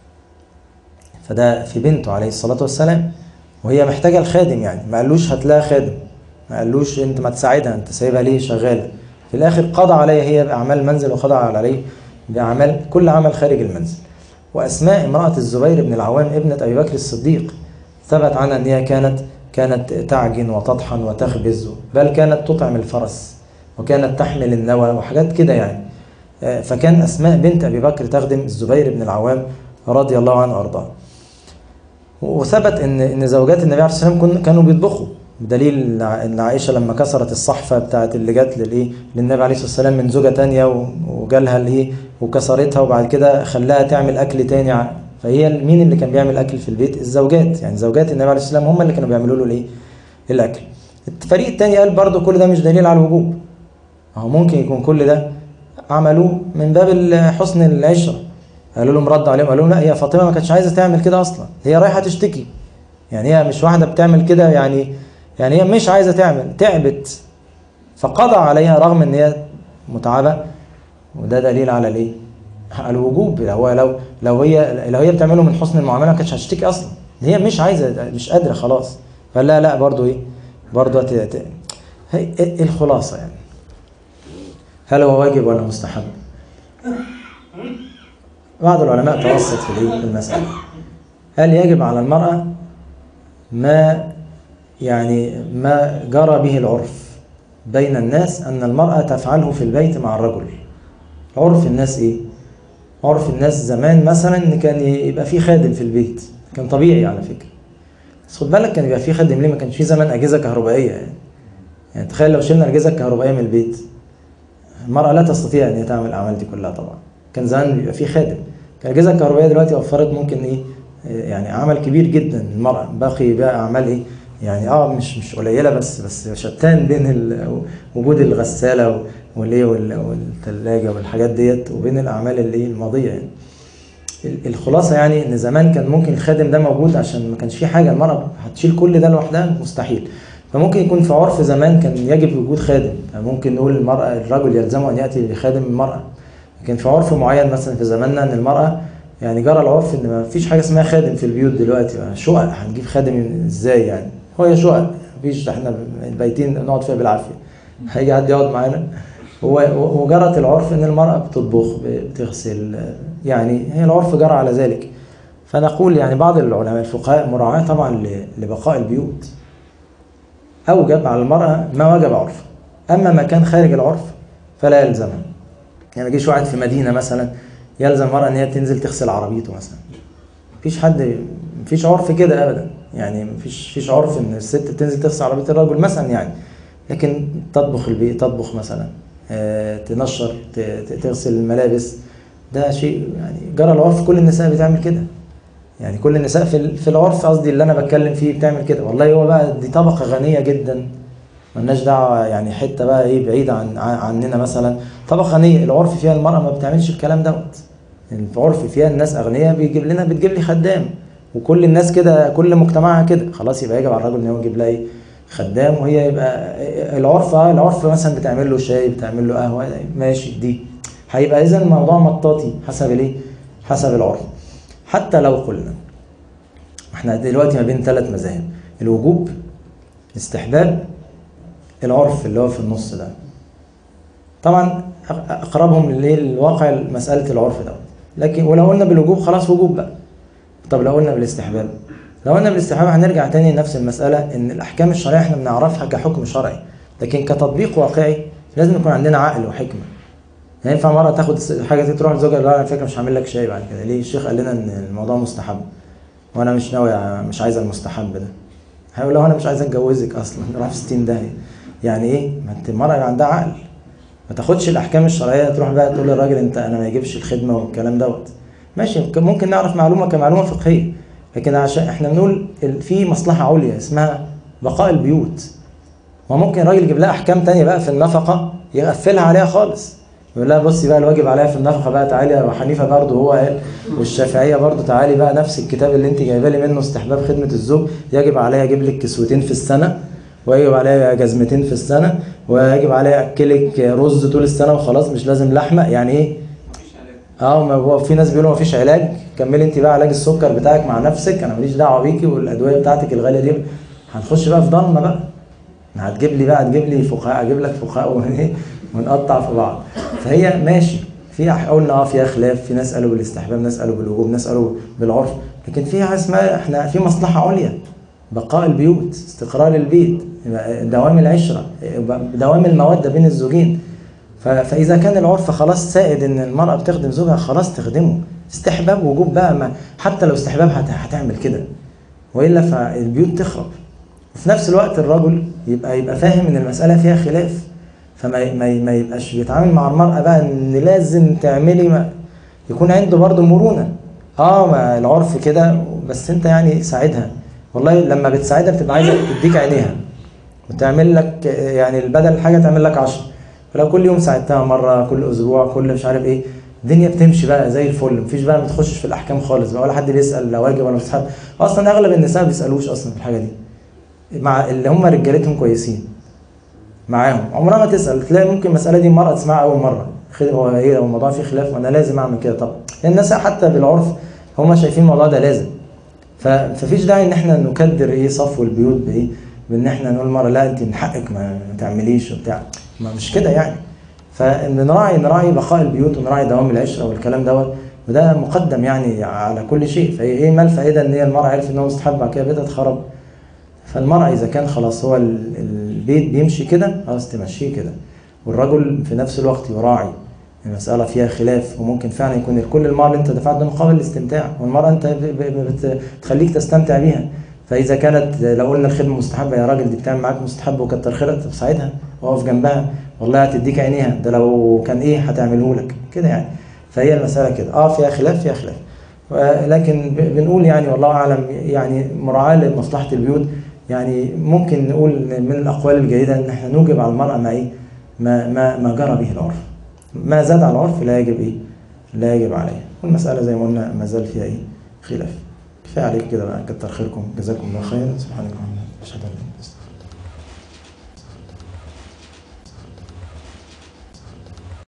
فده في بنته عليه الصلاة والسلام وهي محتاجة الخادم يعني ما قالوش هات لها خادم ما قالوش انت ما تساعدها انت سايبها ليه شغالة في الاخر قضى عليها هي بأعمال المنزل وقضى عليه بأعمال كل عمل خارج المنزل وأسماء امرأة الزبير بن العوام ابنة أبي بكر الصديق ثبت عنها أن هي كانت كانت تعجن وتطحن وتخبز بل كانت تطعم الفرس وكانت تحمل النوى وحاجات كده يعني فكان أسماء بنت أبي بكر تخدم الزبير بن العوام رضي الله عنه وأرضاه وثبت ان ان زوجات النبي عليه الصلاه والسلام كانوا بيطبخوا بدليل ان عائشه لما كسرت الصحفه بتاعت اللي جت للايه للنبي عليه الصلاه والسلام من زوجه تانية وجالها الايه وكسرتها وبعد كده خلاها تعمل اكل تاني فهي مين اللي كان بيعمل اكل في البيت الزوجات يعني زوجات النبي عليه السلام هم اللي كانوا بيعملوا له الايه الاكل الفريق الثاني قال برضو كل ده مش دليل على الوجوب هو ممكن يكون كل ده عملوه من باب حسن العشره قالوا لهم رد عليهم قالوا لهم لا هي فاطمه ما كانتش عايزه تعمل كده اصلا هي رايحه تشتكي يعني هي مش واحده بتعمل كده يعني يعني هي مش عايزه تعمل تعبت فقضى عليها رغم ان هي متعبه وده دليل على الايه؟ على الوجوب هو لو لو هي لو هي بتعمله من حسن المعامله ما كانتش هتشتكي اصلا هي مش عايزه مش قادره خلاص فلا لا برضو ايه؟ برضو هت... هت... هي إيه الخلاصه يعني هل هو واجب ولا مستحب؟ بعض العلماء توسط في الايه؟ في المساله هل يجب على المراه ما يعني ما جرى به العرف بين الناس أن المرأة تفعله في البيت مع الرجل عرف الناس إيه؟ عرف الناس زمان مثلا إن كان يبقى في خادم في البيت كان طبيعي على فكرة بس خد بالك كان يبقى في خادم ليه ما كانش في زمان أجهزة كهربائية يعني يعني تخيل لو شلنا الأجهزة الكهربائية من البيت المرأة لا تستطيع أن هي تعمل الأعمال دي كلها طبعا كان زمان بيبقى في خادم كان الأجهزة الكهربائية دلوقتي وفرت ممكن إيه يعني عمل كبير جدا للمرأة باقي بقى أعمال إيه يعني اه مش مش قليله بس بس شتان بين وجود الغساله والايه والثلاجه والحاجات ديت وبين الاعمال اللي الماضيه يعني الخلاصه يعني ان زمان كان ممكن الخادم ده موجود عشان ما كانش في حاجه المراه هتشيل كل ده لوحدها مستحيل فممكن يكون في عرف زمان كان يجب وجود خادم ممكن نقول المراه الرجل يلزمه ان ياتي لخادم المراه لكن في عرف معين مثلا في زماننا ان المراه يعني جرى العرف ان ما فيش حاجه اسمها خادم في البيوت دلوقتي شقق هنجيب خادم ازاي يعني هو شقق مفيش احنا البيتين نقعد فيها بالعافيه هيجي حد يقعد معانا وجرت العرف ان المراه بتطبخ بتغسل يعني هي العرف جرى على ذلك فنقول يعني بعض العلماء الفقهاء مراعاه طبعا لبقاء البيوت اوجب على المراه ما وجب عرفه اما ما كان خارج العرف فلا يلزمها يعني ما يجيش واحد في مدينه مثلا يلزم المراه ان هي تنزل تغسل عربيته مثلا مفيش حد مفيش عرف كده ابدا يعني مفيش فيش عرف ان الست تنزل تغسل عربيه الرجل مثلا يعني لكن تطبخ البيت تطبخ مثلا آه، تنشر تغسل الملابس ده شيء يعني جرى العرف كل النساء بتعمل كده يعني كل النساء في في العرف قصدي اللي انا بتكلم فيه بتعمل كده والله هو بقى دي طبقه غنيه جدا ملناش دعوه يعني حته بقى ايه بعيده عن عننا مثلا طبقه غنيه العرف فيها المراه ما بتعملش الكلام دوت العرف فيها الناس اغنياء بيجيب لنا بتجيب لي خدام وكل الناس كده كل مجتمعها كده خلاص يبقى يجب على الراجل ان هو يجيب لها ايه خدام وهي يبقى العرف اه العرف مثلا بتعمل له شاي بتعمل له قهوه ماشي دي هيبقى اذا الموضوع مطاطي حسب الايه حسب العرف حتى لو قلنا احنا دلوقتي ما بين ثلاث مذاهب الوجوب الاستحباب العرف اللي هو في النص ده طبعا اقربهم للواقع مساله العرف ده لكن ولو قلنا بالوجوب خلاص وجوب بقى طب لو قلنا بالاستحباب لو قلنا بالاستحباب هنرجع تاني لنفس المسألة إن الأحكام الشرعية إحنا بنعرفها كحكم شرعي لكن كتطبيق واقعي لازم يكون عندنا عقل وحكمة يعني ينفع مرة تاخد حاجة دي تروح لزوجها لا على فكرة مش هعمل لك شاي بعد كده ليه الشيخ قال لنا إن الموضوع مستحب وأنا مش ناوي مش عايز المستحب ده هيقول له أنا مش عايز أتجوزك أصلا نروح في 60 داهية يعني إيه ما أنت المرأة يبقى عندها عقل ما تاخدش الأحكام الشرعية تروح بقى تقول للراجل أنت أنا ما يجيبش الخدمة والكلام دوت ماشي ممكن نعرف معلومه كمعلومه فقهيه لكن عشان احنا بنقول في مصلحه عليا اسمها بقاء البيوت وممكن الراجل يجيب لها احكام تانية بقى في النفقه يغفلها عليها خالص يقول لها بصي بقى الواجب عليها في النفقه بقى تعالي يا حنيفه برضه هو قال والشافعيه برضه تعالي بقى نفس الكتاب اللي انت جايبه لي منه استحباب خدمه الزوج يجب عليا اجيب لك كسوتين في السنه ويجب عليا جزمتين في السنه ويجب عليا اكلك رز طول السنه وخلاص مش لازم لحمه يعني ايه اه ما هو في ناس بيقولوا ما فيش علاج كملي انت بقى علاج السكر بتاعك مع نفسك انا ماليش دعوه بيكي والادويه بتاعتك الغاليه دي هنخش بقى في ضلمه بقى هتجيب لي بقى هتجيب لي فقهاء اجيب لك فقهاء ونقطع في بعض فهي ماشي في قلنا اه فيها خلاف في ناس قالوا بالاستحباب ناس قالوا بالوجوب ناس قالوا بالعرف لكن في حاجه اسمها احنا في مصلحه عليا بقاء البيوت استقرار البيت دوام العشره دوام الموده بين الزوجين فاذا كان العرف خلاص سائد ان المراه بتخدم زوجها خلاص تخدمه استحباب وجوب بقى ما حتى لو استحباب هتعمل كده والا فالبيوت تخرب وفي نفس الوقت الرجل يبقى يبقى فاهم ان المساله فيها خلاف فما ما, ما يبقاش بيتعامل مع المراه بقى ان لازم تعملي ما يكون عنده برضه مرونه اه ما العرف كده بس انت يعني ساعدها والله لما بتساعدها بتبقى عايزه تديك عينيها وتعمل لك يعني بدل حاجه تعمل لك 10 فلو كل يوم ساعدتها مره كل اسبوع كل مش عارف ايه الدنيا بتمشي بقى زي الفل مفيش بقى ما تخشش في الاحكام خالص بقى ولا حد بيسال لا واجب ولا مستحب اصلا اغلب النساء ما بيسالوش اصلا في الحاجه دي مع اللي هم رجالتهم كويسين معاهم عمرها ما تسال تلاقي ممكن المساله دي المراه تسمعها اول مره خ- هو ايه هو الموضوع فيه خلاف وانا لازم اعمل كده طب لان الناس حتى بالعرف هم شايفين الموضوع ده لازم ف- ففيش داعي ان احنا نكدر ايه صفو البيوت بايه بان احنا نقول مره لا انت من حقك ما ما تعمليش وبتاع ما مش كده يعني فنراعي نراعي بقاء البيوت ونراعي دوام العشره والكلام دوت وده مقدم يعني على كل شيء فهي ايه ما الفائده ان هي المراه عرفت ان هو مستحب بعد كده بيتها اتخرب فالمرأة إذا كان خلاص هو ال- البيت بيمشي كده خلاص تمشيه كده والرجل في نفس الوقت يراعي المسألة فيها خلاف وممكن فعلا يكون كل المال اللي أنت دفعت ده مقابل الاستمتاع والمرأة أنت ب- ب- بت- بتخليك تستمتع بيها فإذا كانت لو قلنا الخدمة مستحبة يا راجل دي بتعمل معاك مستحب وكتر خيرك طب ساعدها واقف جنبها والله هتديك عينيها ده لو كان إيه هتعمله لك كده يعني فهي المسألة كده أه فيها خلاف فيها خلاف لكن ب- بنقول يعني والله اعلم يعني مراعاه لمصلحه البيوت يعني ممكن نقول من الاقوال الجيده ان احنا نوجب على المراه ما ايه ما ما ما جرى به العرف ما زاد على العرف لا يجب ايه لا يجب عليه والمساله زي ما قلنا ما زال فيها ايه خلاف كفايه عليك كده بقى كتر خيركم جزاكم الله خيرا سبحانك اللهم وبحمدك اشهد ان لا اله الا انت